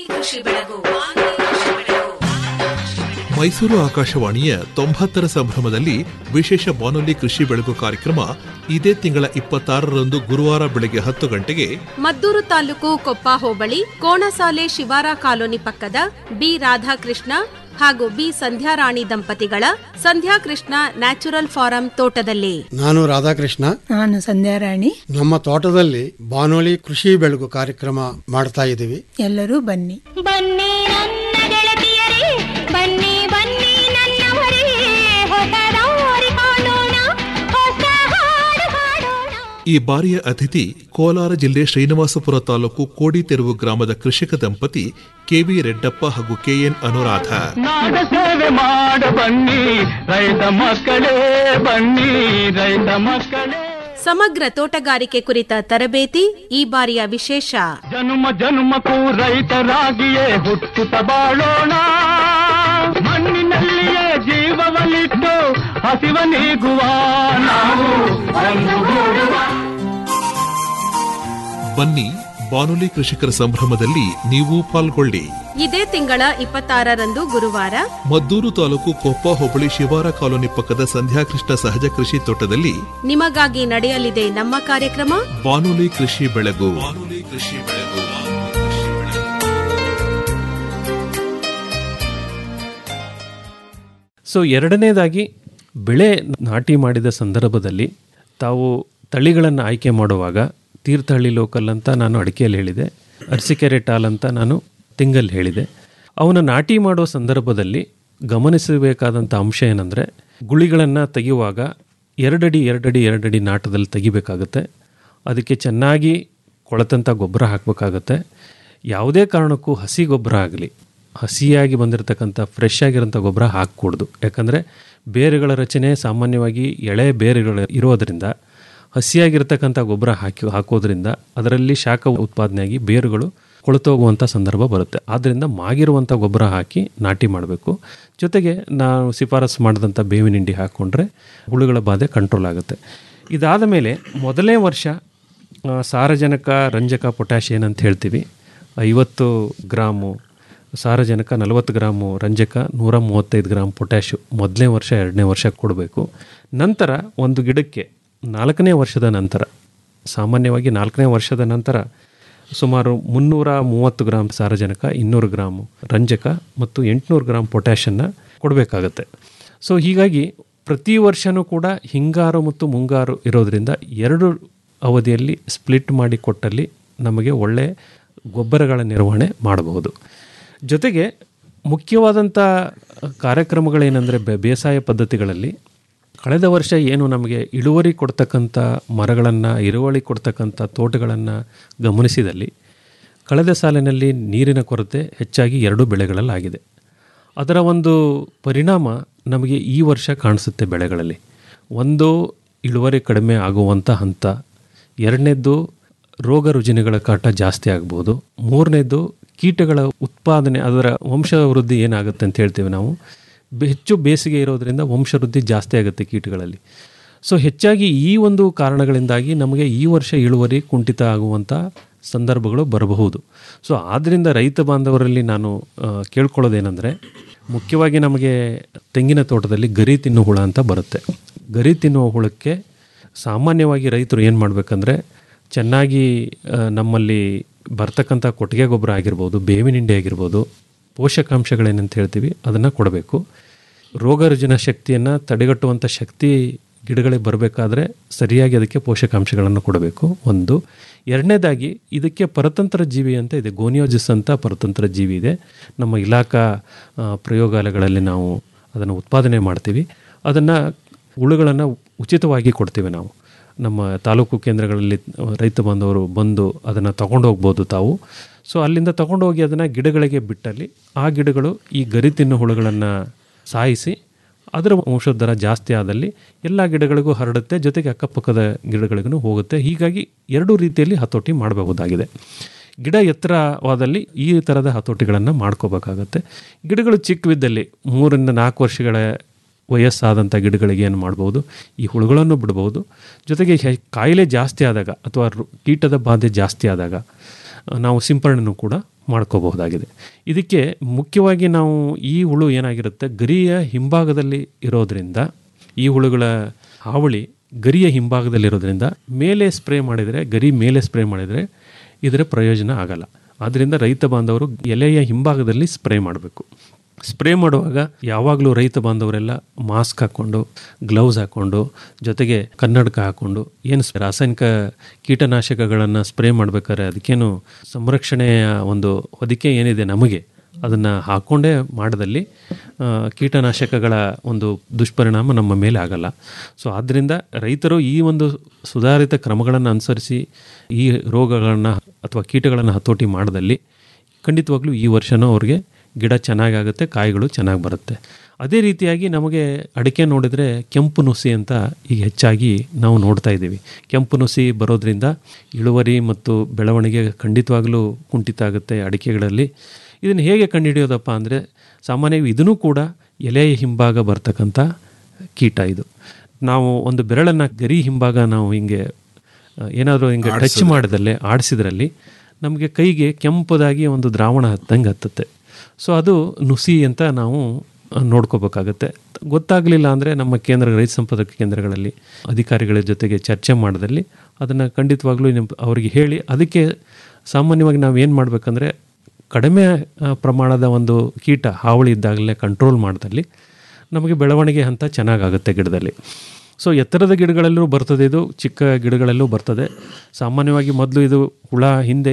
ಮೈಸೂರು ಆಕಾಶವಾಣಿಯ ತೊಂಬತ್ತರ ಸಂಭ್ರಮದಲ್ಲಿ ವಿಶೇಷ ಬಾನುಲಿ ಕೃಷಿ ಬೆಳಗು ಕಾರ್ಯಕ್ರಮ ಇದೇ ತಿಂಗಳ ಇಪ್ಪತ್ತಾರರಂದು ಗುರುವಾರ ಬೆಳಗ್ಗೆ ಹತ್ತು ಗಂಟೆಗೆ ಮದ್ದೂರು ತಾಲೂಕು ಕೊಪ್ಪ ಹೋಬಳಿ ಕೋಣಸಾಲೆ ಶಿವಾರ ಕಾಲೋನಿ ಪಕ್ಕದ ಬಿ ರಾಧಾಕೃಷ್ಣ ಹಾಗೂ ಬಿ ಸಂಧ್ಯಾರಾಣಿ ದಂಪತಿಗಳ ಸಂಧ್ಯಾಕೃಷ್ಣ ನ್ಯಾಚುರಲ್ ಫಾರಂ ತೋಟದಲ್ಲಿ ನಾನು ರಾಧಾಕೃಷ್ಣ ನಾನು ಸಂಧ್ಯಾರಾಣಿ ನಮ್ಮ ತೋಟದಲ್ಲಿ ಬಾನುಲಿ ಕೃಷಿ ಬೆಳಗು ಕಾರ್ಯಕ್ರಮ ಮಾಡ್ತಾ ಇದ್ದೀವಿ ಎಲ್ಲರೂ ಬನ್ನಿ ಬನ್ನಿ ನನ್ನ ಗೆಳತಿಯರೇ ಬನ್ನಿ ಬನ್ನಿ ನನ್ನವರೇ ಹೊಸ ದಾರಿ ಕಾಣೋಣ ಹೊಸ ಹಾಡು ಹಾಡೋಣ ಈ ಬಾರಿಯ ಅತಿಥಿ ಕೋಲಾರ ಜಿಲ್ಲೆ ಶ್ರೀನಿವಾಸಪುರ ತಾಲೂಕು ಕೋಡಿ ತೆರುವು ಗ್ರಾಮದ ಕೃಷಿಕ ದಂಪತಿ ಕೆವಿ ರೆಡ್ಡಪ್ಪ ಹಾಗೂ ಕೆಎನ್ ಅನುರಾಧ ನಾಡ ಸೇವೆ ಮಾಡ ಬನ್ನಿ ರೈತ ಮಕ್ಕಳೇ ಬನ್ನಿ ರೈತ ಮಕ್ಕಳೇ ಸಮಗ್ರ ತೋಟಗಾರಿಕೆ ಕುರಿತ ತರಬೇತಿ ಈ ಬಾರಿಯ ವಿಶೇಷ ಜನುಮ ಜನುಮಕ್ಕೂ ರೈತರಾಗಿಯೇ ಹುಟ್ಟುತ್ತ ಬಾಳೋಣ ಮಣ್ಣಿನಲ್ಲಿಯೇ ಜೀವವನ್ನಿಟ್ಟು ಹಸಿವ ನೀಗುವ ನಾವು ಒಂದುಗೂಡುವ ಬನ್ನಿ ಬಾನುಲಿ ಕೃಷಿಕರ ಸಂಭ್ರಮದಲ್ಲಿ ನೀವು ಪಾಲ್ಗೊಳ್ಳಿ ಇದೇ ತಿಂಗಳ ಇಪ್ಪತ್ತಾರರಂದು ಗುರುವಾರ ಮದ್ದೂರು ತಾಲೂಕು ಕೊಪ್ಪ ಹೋಬಳಿ ಶಿವಾರ ಕಾಲೋನಿ ಪಕ್ಕದ ಸಂಧ್ಯಾಕೃಷ್ಣ ಸಹಜ ಕೃಷಿ ತೋಟದಲ್ಲಿ ನಿಮಗಾಗಿ ನಡೆಯಲಿದೆ ನಮ್ಮ ಕಾರ್ಯಕ್ರಮ ಬಾನುಲಿ ಕೃಷಿ ಬೆಳಗು ಬಾನುಲಿ ಕೃಷಿ ಬೆಳಗು ಸೊ ಎರಡನೇದಾಗಿ ಬೆಳೆ ನಾಟಿ ಮಾಡಿದ ಸಂದರ್ಭದಲ್ಲಿ ತಾವು ತಳಿಗಳನ್ನು ಆಯ್ಕೆ ಮಾಡುವಾಗ ತೀರ್ಥಹಳ್ಳಿ ಲೋಕಲ್ ಅಂತ ನಾನು ಅಡಿಕೆಯಲ್ಲಿ ಹೇಳಿದೆ ಅರಸಿಕೆರೆ ಟಾಲ್ ಅಂತ ನಾನು ತೆಂಗಲ್ಲಿ ಹೇಳಿದೆ ಅವನ ನಾಟಿ ಮಾಡುವ ಸಂದರ್ಭದಲ್ಲಿ ಗಮನಿಸಬೇಕಾದಂಥ ಅಂಶ ಏನಂದರೆ ಗುಳಿಗಳನ್ನು ತೆಗೆಯುವಾಗ ಎರಡಡಿ ಎರಡಡಿ ಎರಡಡಿ ನಾಟದಲ್ಲಿ ತೆಗಿಬೇಕಾಗುತ್ತೆ ಅದಕ್ಕೆ ಚೆನ್ನಾಗಿ ಕೊಳೆತಂಥ ಗೊಬ್ಬರ ಹಾಕಬೇಕಾಗತ್ತೆ ಯಾವುದೇ ಕಾರಣಕ್ಕೂ ಹಸಿ ಗೊಬ್ಬರ ಆಗಲಿ ಹಸಿಯಾಗಿ ಬಂದಿರತಕ್ಕಂಥ ಫ್ರೆಶ್ ಆಗಿರೋಂಥ ಗೊಬ್ಬರ ಹಾಕಕೂಡ್ದು ಯಾಕಂದರೆ ಬೇರುಗಳ ರಚನೆ ಸಾಮಾನ್ಯವಾಗಿ ಎಳೆ ಬೇರುಗಳು ಇರೋದರಿಂದ ಹಸಿಯಾಗಿರ್ತಕ್ಕಂಥ ಗೊಬ್ಬರ ಹಾಕಿ ಹಾಕೋದ್ರಿಂದ ಅದರಲ್ಲಿ ಶಾಖ ಉತ್ಪಾದನೆಯಾಗಿ ಬೇರುಗಳು ಕೊಳೆತೋಗುವಂಥ ಸಂದರ್ಭ ಬರುತ್ತೆ ಆದ್ದರಿಂದ ಮಾಗಿರುವಂಥ ಗೊಬ್ಬರ ಹಾಕಿ ನಾಟಿ ಮಾಡಬೇಕು ಜೊತೆಗೆ ನಾವು ಶಿಫಾರಸು ಮಾಡಿದಂಥ ಬೇವಿನ ಹಿಂಡಿ ಹಾಕ್ಕೊಂಡ್ರೆ ಹುಳುಗಳ ಬಾಧೆ ಕಂಟ್ರೋಲ್ ಆಗುತ್ತೆ ಇದಾದ ಮೇಲೆ ಮೊದಲನೇ ವರ್ಷ ಆ, ಸಾರಜನಕ ರಂಜಕ ಪೊಟ್ಯಾಶ್ ಏನಂತ ಹೇಳ್ತೀವಿ ಐವತ್ತು ಗ್ರಾಮು ಸಾರಜನಕ ನಲವತ್ತು ಗ್ರಾಮು ರಂಜಕ ನೂರ ಮೂವತ್ತೈದು ಗ್ರಾಮ್ ಪೊಟ್ಯಾಶು ಮೊದಲನೇ ವರ್ಷ ಎರಡನೇ ವರ್ಷ ಕೊಡಬೇಕು ನಂತರ ಒಂದು ಗಿಡಕ್ಕೆ ನಾಲ್ಕನೇ ವರ್ಷದ ನಂತರ ಸಾಮಾನ್ಯವಾಗಿ ನಾಲ್ಕನೇ ವರ್ಷದ ನಂತರ ಸುಮಾರು ಮುನ್ನೂರ ಮೂವತ್ತು ಗ್ರಾಮ್ ಸಾರಜನಕ ಇನ್ನೂರು ಗ್ರಾಮು ರಂಜಕ ಮತ್ತು ಎಂಟುನೂರು ಗ್ರಾಮ್ ಪೊಟ್ಯಾಷನ್ನು ಕೊಡಬೇಕಾಗತ್ತೆ ಸೊ ಹೀಗಾಗಿ ಪ್ರತಿ ವರ್ಷವೂ ಕೂಡ ಹಿಂಗಾರು ಮತ್ತು ಮುಂಗಾರು ಇರೋದರಿಂದ ಎರಡು ಅವಧಿಯಲ್ಲಿ ಸ್ಪ್ಲಿಟ್ ಮಾಡಿ ಕೊಟ್ಟಲ್ಲಿ ನಮಗೆ ಒಳ್ಳೆ ಗೊಬ್ಬರಗಳ ನಿರ್ವಹಣೆ ಮಾಡಬಹುದು ಜೊತೆಗೆ ಮುಖ್ಯವಾದಂಥ ಕಾರ್ಯಕ್ರಮಗಳೇನೆಂದರೆ ಬೆ- ಬೇಸಾಯ ಪದ್ಧತಿಗಳಲ್ಲಿ ಕಳೆದ ವರ್ಷ ಏನು ನಮಗೆ ಇಳುವರಿ ಕೊಡ್ತಕ್ಕಂಥ ಮರಗಳನ್ನು ಇಳುವರಿ ಕೊಡ್ತಕ್ಕಂಥ ತೋಟಗಳನ್ನು ಗಮನಿಸಿದಲ್ಲಿ ಕಳೆದ ಸಾಲಿನಲ್ಲಿ ನೀರಿನ ಕೊರತೆ ಹೆಚ್ಚಾಗಿ ಎರಡು ಬೆಳೆಗಳಲ್ಲಾಗಿದೆ ಅದರ ಒಂದು ಪರಿಣಾಮ ನಮಗೆ ಈ ವರ್ಷ ಕಾಣಿಸುತ್ತೆ ಬೆಳೆಗಳಲ್ಲಿ ಒಂದು ಇಳುವರಿ ಕಡಿಮೆ ಆಗುವಂಥ ಹಂತ ಎರಡನೇದ್ದು ರೋಗ ರುಜಿನಗಳ ಕಾಟ ಜಾಸ್ತಿ ಆಗ್ಬೋದು ಮೂರನೇದ್ದು ಕೀಟಗಳ ಉತ್ಪಾದನೆ ಅದರ ವಂಶವೃದ್ಧಿ ಏನಾಗುತ್ತೆ ಅಂತ ಹೇಳ್ತೀವಿ ನಾವು ಬೆ- ಹೆಚ್ಚು ಬೇಸಿಗೆ ಇರೋದ್ರಿಂದ ವಂಶವೃದ್ಧಿ ಜಾಸ್ತಿ ಆಗುತ್ತೆ ಕೀಟಗಳಲ್ಲಿ ಸೊ ಹೆಚ್ಚಾಗಿ ಈ ಒಂದು ಕಾರಣಗಳಿಂದಾಗಿ ನಮಗೆ ಈ ವರ್ಷ ಇಳುವರಿ ಕುಂಠಿತ ಆಗುವಂಥ ಸಂದರ್ಭಗಳು ಬರಬಹುದು ಸೊ ಆದ್ದರಿಂದ ರೈತ ಬಾಂಧವರಲ್ಲಿ ನಾನು ಆ, ಕೇಳ್ಕೊಳ್ಳೋದೇನೆಂದರೆ ಮುಖ್ಯವಾಗಿ ನಮಗೆ ತೆಂಗಿನ ತೋಟದಲ್ಲಿ ಗರಿ ತಿನ್ನು ಹುಳ ಅಂತ ಬರುತ್ತೆ ಗರಿ ತಿನ್ನುವ ಹುಳಕ್ಕೆ ಸಾಮಾನ್ಯವಾಗಿ ರೈತರು ಏನು ಮಾಡಬೇಕಂದ್ರೆ ಚೆನ್ನಾಗಿ ಆ, ನಮ್ಮಲ್ಲಿ ಬರ್ತಕ್ಕಂಥ ಕೊಟ್ಟಿಗೆ ಗೊಬ್ಬರ ಆಗಿರ್ಬೋದು ಬೇವಿನ ಹಿಂಡಿ ಆಗಿರ್ಬೋದು ಪೋಷಕಾಂಶಗಳೇನಂತ ಹೇಳ್ತೀವಿ ಅದನ್ನು ಕೊಡಬೇಕು ರೋಗರುಜಿನ ಶಕ್ತಿಯನ್ನು ತಡೆಗಟ್ಟುವಂಥ ಶಕ್ತಿ ಗಿಡಗಳಿಗೆ ಬರಬೇಕಾದ್ರೆ ಸರಿಯಾಗಿ ಅದಕ್ಕೆ ಪೋಷಕಾಂಶಗಳನ್ನು ಕೊಡಬೇಕು ಒಂದು ಎರಡನೇದಾಗಿ ಇದಕ್ಕೆ ಪರತಂತ್ರ ಜೀವಿ ಅಂತ ಇದೆ ಗೋನಿಯೋಜಿಸ್ ಅಂತ ಪರತಂತ್ರ ಜೀವಿ ಇದೆ ನಮ್ಮ ಇಲಾಖಾ ಆ, ಪ್ರಯೋಗಾಲಯಗಳಲ್ಲಿ ನಾವು ಅದನ್ನು ಉತ್ಪಾದನೆ ಮಾಡ್ತೀವಿ ಅದನ್ನು ಹುಳುಗಳನ್ನು ಉಚಿತವಾಗಿ ಕೊಡ್ತೀವಿ ನಾವು ನಮ್ಮ ತಾಲೂಕು ಕೇಂದ್ರಗಳಲ್ಲಿ ರೈತ ಬಾಂಧವರು ಬಂದು ಅದನ್ನು ತಗೊಂಡು ಹೋಗ್ಬೋದು ತಾವು ಸೊ ಅಲ್ಲಿಂದ ತಗೊಂಡೋಗಿ ಅದನ್ನು ಗಿಡಗಳಿಗೆ ಬಿಟ್ಟಲ್ಲಿ ಆ ಗಿಡಗಳು ಈ ಗರಿ ತಿನ್ನೋ ಹುಳುಗಳನ್ನು ಸಾಯಿಸಿ ಅದರ ವಂಶೋದ್ಧರ ಜಾಸ್ತಿ ಆದಲ್ಲಿ ಎಲ್ಲ ಗಿಡಗಳಿಗೂ ಹರಡುತ್ತೆ ಜೊತೆಗೆ ಅಕ್ಕಪಕ್ಕದ ಗಿಡಗಳಿಗೂ ಹೋಗುತ್ತೆ ಹೀಗಾಗಿ ಎರಡೂ ರೀತಿಯಲ್ಲಿ ಹತೋಟಿ ಮಾಡಬಹುದಾಗಿದೆ ಗಿಡ ಎತ್ತರವಾದಲ್ಲಿ ಈ ಥರದ ಹತೋಟಿಗಳನ್ನು ಮಾಡ್ಕೋಬೇಕಾಗತ್ತೆ ಗಿಡಗಳು ಚಿಕ್ಕವಿದ್ದಲ್ಲಿ ಮೂರರಿಂದ ನಾಲ್ಕು ವರ್ಷಗಳ ವಯಸ್ಸಾದಂಥ ಗಿಡಗಳಿಗೆ ಏನು ಮಾಡ್ಬೋದು ಈ ಹುಳುಗಳನ್ನು ಬಿಡ್ಬೋದು ಜೊತೆಗೆ ಹೆ- ಕಾಯಿಲೆ ಜಾಸ್ತಿ ಆದಾಗ ಅಥವಾ ರು- ಕೀಟದ ಬಾಧೆ ಜಾಸ್ತಿ ಆದಾಗ ಆ, ನಾವು ಸಿಂಪರಣೆನೂ ಕೂಡ ಮಾಡ್ಕೋಬಹುದಾಗಿದೆ ಇದಕ್ಕೆ ಮುಖ್ಯವಾಗಿ ನಾವು ಈ ಹುಳು ಏನಾಗಿರುತ್ತೆ ಗರಿಯ ಹಿಂಭಾಗದಲ್ಲಿ ಇರೋದ್ರಿಂದ ಈ ಹುಳುಗಳ ಹಾವಳಿ ಗರಿಯ ಹಿಂಭಾಗದಲ್ಲಿರೋದ್ರಿಂದ ಮೇಲೆ ಸ್ಪ್ರೇ ಮಾಡಿದರೆ ಗರಿ ಮೇಲೆ ಸ್ಪ್ರೇ ಮಾಡಿದರೆ ಇದರ ಪ್ರಯೋಜನ ಆಗಲ್ಲ ಆದ್ದರಿಂದ ರೈತ ಬಾಂಧವರು ಎಲೆಯ ಹಿಂಭಾಗದಲ್ಲಿ ಸ್ಪ್ರೇ ಮಾಡಬೇಕು ಸ್ಪ್ರೇ ಮಾಡುವಾಗ ಯಾವಾಗಲೂ ರೈತ ಬಾಂಧವರೆಲ್ಲ ಮಾಸ್ಕ್ ಹಾಕ್ಕೊಂಡು ಗ್ಲೌಸ್ ಹಾಕ್ಕೊಂಡು ಜೊತೆಗೆ ಕನ್ನಡಕ ಹಾಕ್ಕೊಂಡು ಏನು ಸ್- ರಾಸಾಯನಿಕ ಕೀಟನಾಶಕಗಳನ್ನು ಸ್ಪ್ರೇ ಮಾಡ್ಬೇಕಾದ್ರೆ ಅದಕ್ಕೇನು ಸಂರಕ್ಷಣೆಯ ಒಂದು ಹೊದಿಕೆ ಏನಿದೆ ನಮಗೆ ಅದನ್ನು ಹಾಕ್ಕೊಂಡೇ ಮಾಡದಲ್ಲಿ ಆ, ಕೀಟನಾಶಕಗಳ ಒಂದು ದುಷ್ಪರಿಣಾಮ ನಮ್ಮ ಮೇಲೆ ಆಗಲ್ಲ ಸೊ ಆದ್ದರಿಂದ ರೈತರು ಈ ಒಂದು ಸುಧಾರಿತ ಕ್ರಮಗಳನ್ನು ಅನುಸರಿಸಿ ಈ ರೋಗಗಳನ್ನು ಅಥವಾ ಕೀಟಗಳನ್ನು ಹತೋಟಿ ಮಾಡದಲ್ಲಿ ಖಂಡಿತವಾಗ್ಲೂ ಈ ವರ್ಷನೂ ಅವ್ರಿಗೆ ಗಿಡ ಚೆನ್ನಾಗಾಗುತ್ತೆ ಕಾಯಿಗಳು ಚೆನ್ನಾಗಿ ಬರುತ್ತೆ ಅದೇ ರೀತಿಯಾಗಿ ನಮಗೆ ಅಡಿಕೆ ನೋಡಿದರೆ ಕೆಂಪು ನುಸಿ ಅಂತ ಈಗ ಹೆಚ್ಚಾಗಿ ನಾವು ನೋಡ್ತಾ ಇದ್ದೀವಿ ಕೆಂಪು ನುಸಿ ಬರೋದ್ರಿಂದ ಇಳುವರಿ ಮತ್ತು ಬೆಳವಣಿಗೆ ಖಂಡಿತವಾಗಲೂ ಕುಂಠಿತ ಆಗುತ್ತೆ ಅಡಿಕೆಗಳಲ್ಲಿ ಇದನ್ನು ಹೇಗೆ ಕಂಡುಹಿಡಿಯೋದಪ್ಪ ಅಂದರೆ ಸಾಮಾನ್ಯವಾಗಿ ಇದನ್ನು ಕೂಡ ಎಲೆಯ ಹಿಂಭಾಗ ಬರ್ತಕ್ಕಂಥ ಕೀಟ ಇದು ನಾವು ಒಂದು ಬೆರಳನ್ನು ಗರಿ ಹಿಂಭಾಗ ನಾವು ಹಿಂಗೆ ಏನಾದರೂ ಹಿಂಗೆ ಟಚ್ ಮಾಡಿದಲ್ಲಿ ಆಡಿಸಿದ್ರಲ್ಲಿ ನಮಗೆ ಕೈಗೆ ಕೆಂಪದಾಗಿ ಒಂದು ದ್ರಾವಣ ಹತ್ತಂಗೆ ಹತ್ತುತ್ತೆ ಸೊ ಅದು ನುಸಿ ಅಂತ ನಾವು ಆ, ನೋಡ್ಕೋಬೇಕಾಗತ್ತೆ ಗೊತ್ತಾಗಲಿಲ್ಲ ಅಂದರೆ ನಮ್ಮ ಕೇಂದ್ರ ರೈತ ಸಂಪರ್ಕ ಕೇಂದ್ರಗಳಲ್ಲಿ ಅಧಿಕಾರಿಗಳ ಜೊತೆಗೆ ಚರ್ಚೆ ಮಾಡಿದಲ್ಲಿ ಅದನ್ನು ಖಂಡಿತವಾಗ್ಲೂ ನಿಮ್ ಅವರಿಗೆ ಹೇಳಿ ಅದಕ್ಕೆ ಸಾಮಾನ್ಯವಾಗಿ ನಾವು ಏನು ಮಾಡಬೇಕಂದ್ರೆ ಕಡಿಮೆ ಆ, ಪ್ರಮಾಣದ ಒಂದು ಕೀಟ ಹಾವಳಿ ಇದ್ದಾಗಲೇ ಕಂಟ್ರೋಲ್ ಮಾಡಿದಲ್ಲಿ ನಮಗೆ ಬೆಳವಣಿಗೆ ಹಂತ ಚೆನ್ನಾಗಾಗುತ್ತೆ ಗಿಡದಲ್ಲಿ ಸೊ ಎತ್ತರದ ಗಿಡಗಳಲ್ಲೂ ಬರ್ತದೆ ಇದು ಚಿಕ್ಕ ಗಿಡಗಳಲ್ಲೂ ಬರ್ತದೆ ಸಾಮಾನ್ಯವಾಗಿ ಮೊದಲು ಇದು ಹುಳ ಹಿಂದೆ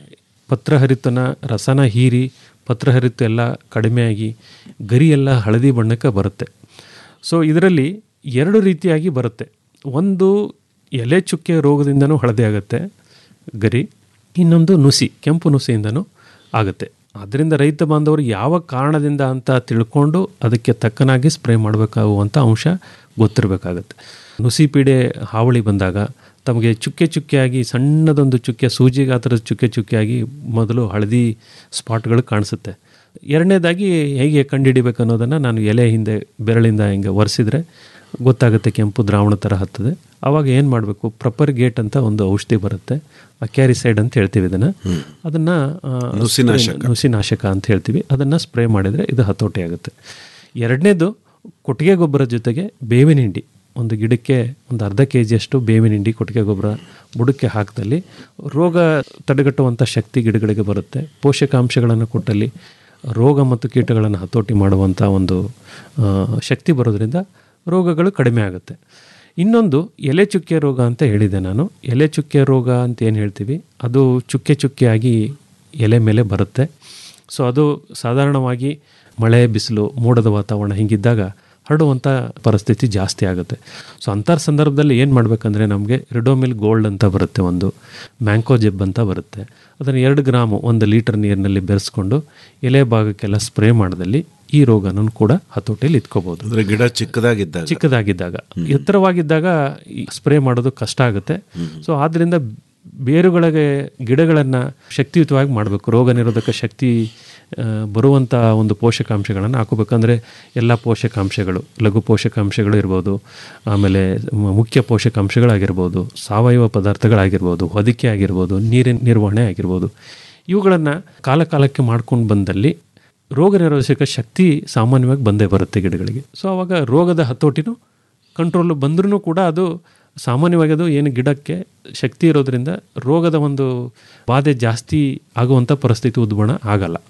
ಪತ್ರಹರಿತನ ರಸನ ಹೀರಿ ಪತ್ರಹರಿತು ಎಲ್ಲ ಕಡಿಮೆಯಾಗಿ ಗರಿ ಎಲ್ಲ ಹಳದಿ ಬಣ್ಣಕ್ಕೆ ಬರುತ್ತೆ ಸೊ ಇದರಲ್ಲಿ ಎರಡು ರೀತಿಯಾಗಿ ಬರುತ್ತೆ ಒಂದು ಎಲೆ ಚುಕ್ಕೆ ರೋಗದಿಂದನೂ ಹಳದಿ ಆಗುತ್ತೆ ಗರಿ ಇನ್ನೊಂದು ನುಸಿ ಕೆಂಪು ನುಸಿಯಿಂದನೂ ಆಗುತ್ತೆ ಆದ್ದರಿಂದ ರೈತ ಬಾಂಧವರು ಯಾವ ಕಾರಣದಿಂದ ಅಂತ ತಿಳ್ಕೊಂಡು ಅದಕ್ಕೆ ತಕ್ಕನಾಗಿ ಸ್ಪ್ರೇ ಮಾಡಬೇಕಾಗುವಂಥ ಅಂಶ ಗೊತ್ತಿರಬೇಕಾಗತ್ತೆ ನುಸಿ ಪೀಡೆ ಹಾವಳಿ ಬಂದಾಗ ತಮಗೆ ಚುಕ್ಕೆ ಚುಕ್ಕೆಯಾಗಿ ಸಣ್ಣದೊಂದು ಚುಕ್ಕೆ ಸೂಜಿ ಗಾತ್ರದ ಚುಕ್ಕೆ ಚುಕ್ಕೆಯಾಗಿ ಮೊದಲು ಹಳದಿ ಸ್ಪಾಟ್ಗಳು ಕಾಣಿಸುತ್ತೆ ಎರಡನೇದಾಗಿ ಹೇಗೆ ಕಂಡುಹಿಡಿಬೇಕು ಅನ್ನೋದನ್ನು ನಾನು ಎಲೆ ಹಿಂದೆ ಬೆರಳಿಂದ ಹಿಂಗೆ ಒರೆಸಿದ್ರೆ ಗೊತ್ತಾಗುತ್ತೆ ಕೆಂಪು ದ್ರಾವಣ ಥರ ಹತ್ತದೆ ಆವಾಗ ಏನು ಮಾಡಬೇಕು ಪ್ರಪರ್ ಗೇಟ್ ಅಂತ ಒಂದು ಔಷಧಿ ಬರುತ್ತೆ ಅಕ್ಯಾರಿಸೈಡ್ ಅಂತ ಹೇಳ್ತೀವಿ ಇದನ್ನು ಅದನ್ನು ನುಸಿನಾಶಕ. ನುಸಿನಾಶಕ ಅಂತ ಹೇಳ್ತೀವಿ ಅದನ್ನು ಸ್ಪ್ರೇ ಮಾಡಿದರೆ ಇದು ಹತೋಟಿ ಆಗುತ್ತೆ ಎರಡನೇದು ಕೊಟ್ಟಿಗೆ ಗೊಬ್ಬರ ಜೊತೆಗೆ ಬೇವಿನ ಹಿಂಡಿ ಒಂದು ಗಿಡಕ್ಕೆ ಒಂದು ಅರ್ಧ ಕೆ ಜಿಯಷ್ಟು ಬೇವಿನ ಹಿಂಡಿ ಕೊಟ್ಟಿಗೆ ಗೊಬ್ಬರ ಬುಡಕ್ಕೆ ಹಾಕಿದಲ್ಲಿ ರೋಗ ತಡೆಗಟ್ಟುವಂಥ ಶಕ್ತಿ ಗಿಡಗಳಿಗೆ ಬರುತ್ತೆ ಪೋಷಕಾಂಶಗಳನ್ನು ಕೊಟ್ಟಲ್ಲಿ ರೋಗ ಮತ್ತು ಕೀಟಗಳನ್ನು ಹತೋಟಿ ಮಾಡುವಂಥ ಒಂದು ಆ, ಶಕ್ತಿ ಬರೋದ್ರಿಂದ ರೋಗಗಳು ಕಡಿಮೆ ಆಗುತ್ತೆ ಇನ್ನೊಂದು ಎಲೆ ಚುಕ್ಕೆ ರೋಗ ಅಂತ ಹೇಳಿದೆ ನಾನು ಎಲೆ ಚುಕ್ಕೆ ರೋಗ ಅಂತ ಏನು ಹೇಳ್ತೀವಿ ಅದು ಚುಕ್ಕೆ ಚುಕ್ಕೆಯಾಗಿ ಎಲೆ ಮೇಲೆ ಬರುತ್ತೆ ಸೊ ಅದು ಸಾಧಾರಣವಾಗಿ ಮಳೆ ಬಿಸಿಲು ಮೋಡದ ವಾತಾವರಣ ಹಿಂಗಿದ್ದಾಗ ಹರಡುವಂಥ ಪರಿಸ್ಥಿತಿ ಜಾಸ್ತಿ ಆಗುತ್ತೆ ಸೊ ಅಂಥ ಸಂದರ್ಭದಲ್ಲಿ ಏನು ಮಾಡಬೇಕಂದ್ರೆ ನಮಗೆ ರಿಡೋಮಿಲ್ ಗೋಲ್ಡ್ ಅಂತ ಬರುತ್ತೆ ಒಂದು ಮ್ಯಾಂಕೋ ಜೆಬ್ ಅಂತ ಬರುತ್ತೆ ಅದನ್ನು ಎರಡು ಗ್ರಾಮು ಒಂದು ಲೀಟರ್ ನೀರಿನಲ್ಲಿ ಬೆರೆಸ್ಕೊಂಡು ಎಲೆ ಭಾಗಕ್ಕೆಲ್ಲ ಸ್ಪ್ರೇ ಮಾಡಿದಲ್ಲಿ ಈ ರೋಗನೂ ಕೂಡ ಹತೋಟಿಯಲ್ಲಿ ಇಟ್ಕೋಬೋದು ಅಂದ್ರೆ ಗಿಡ ಚಿಕ್ಕದಾಗಿದ್ದಾಗ ಚಿಕ್ಕದಾಗಿದ್ದಾಗ ಎತ್ತರವಾಗಿದ್ದಾಗ ಸ್ಪ್ರೇ ಮಾಡೋದು ಕಷ್ಟ ಆಗುತ್ತೆ ಸೊ ಆದ್ದರಿಂದ ಬೇರುಗಳಿಗೆ ಗಿಡಗಳನ್ನು ಶಕ್ತಿಯುತವಾಗಿ ಮಾಡಬೇಕು ರೋಗ ನಿರೋಧಕ ಶಕ್ತಿ ಆ, ಬರುವಂಥ ಒಂದು ಪೋಷಕಾಂಶಗಳನ್ನು ಹಾಕೋಬೇಕಂದ್ರೆ ಎಲ್ಲ ಪೋಷಕಾಂಶಗಳು ಲಘು ಪೋಷಕಾಂಶಗಳು ಇರ್ಬೋದು ಆಮೇಲೆ ಮ- ಮುಖ್ಯ ಪೋಷಕಾಂಶಗಳಾಗಿರ್ಬೋದು ಸಾವಯವ ಪದಾರ್ಥಗಳಾಗಿರ್ಬೋದು ಹೊದಿಕೆ ಆಗಿರ್ಬೋದು ನೀರಿನ ನಿರ್ವಹಣೆ ಆಗಿರ್ಬೋದು ಇವುಗಳನ್ನು ಕಾಲ ಕಾಲಕ್ಕೆ ಮಾಡ್ಕೊಂಡು ಬಂದಲ್ಲಿ ರೋಗ ನಿರೋಧಕ ಶಕ್ತಿ ಸಾಮಾನ್ಯವಾಗಿ ಬಂದೇ ಬರುತ್ತೆ ಗಿಡಗಳಿಗೆ ಸೊ ಆವಾಗ ರೋಗದ ಹತೋಟಿನೂ ಕಂಟ್ರೋಲ್ ಬಂದ್ರೂ ಕೂಡ ಅದು ಸಾಮಾನ್ಯವಾಗಿ ಅದು ಏನು ಗಿಡಕ್ಕೆ ಶಕ್ತಿ ಇರೋದ್ರಿಂದ ರೋಗದ ಒಂದು ಬಾಧೆ ಜಾಸ್ತಿ ಆಗುವಂಥ ಪರಿಸ್ಥಿತಿ ಉದ್ಭವಣ ಆಗಲ್ಲ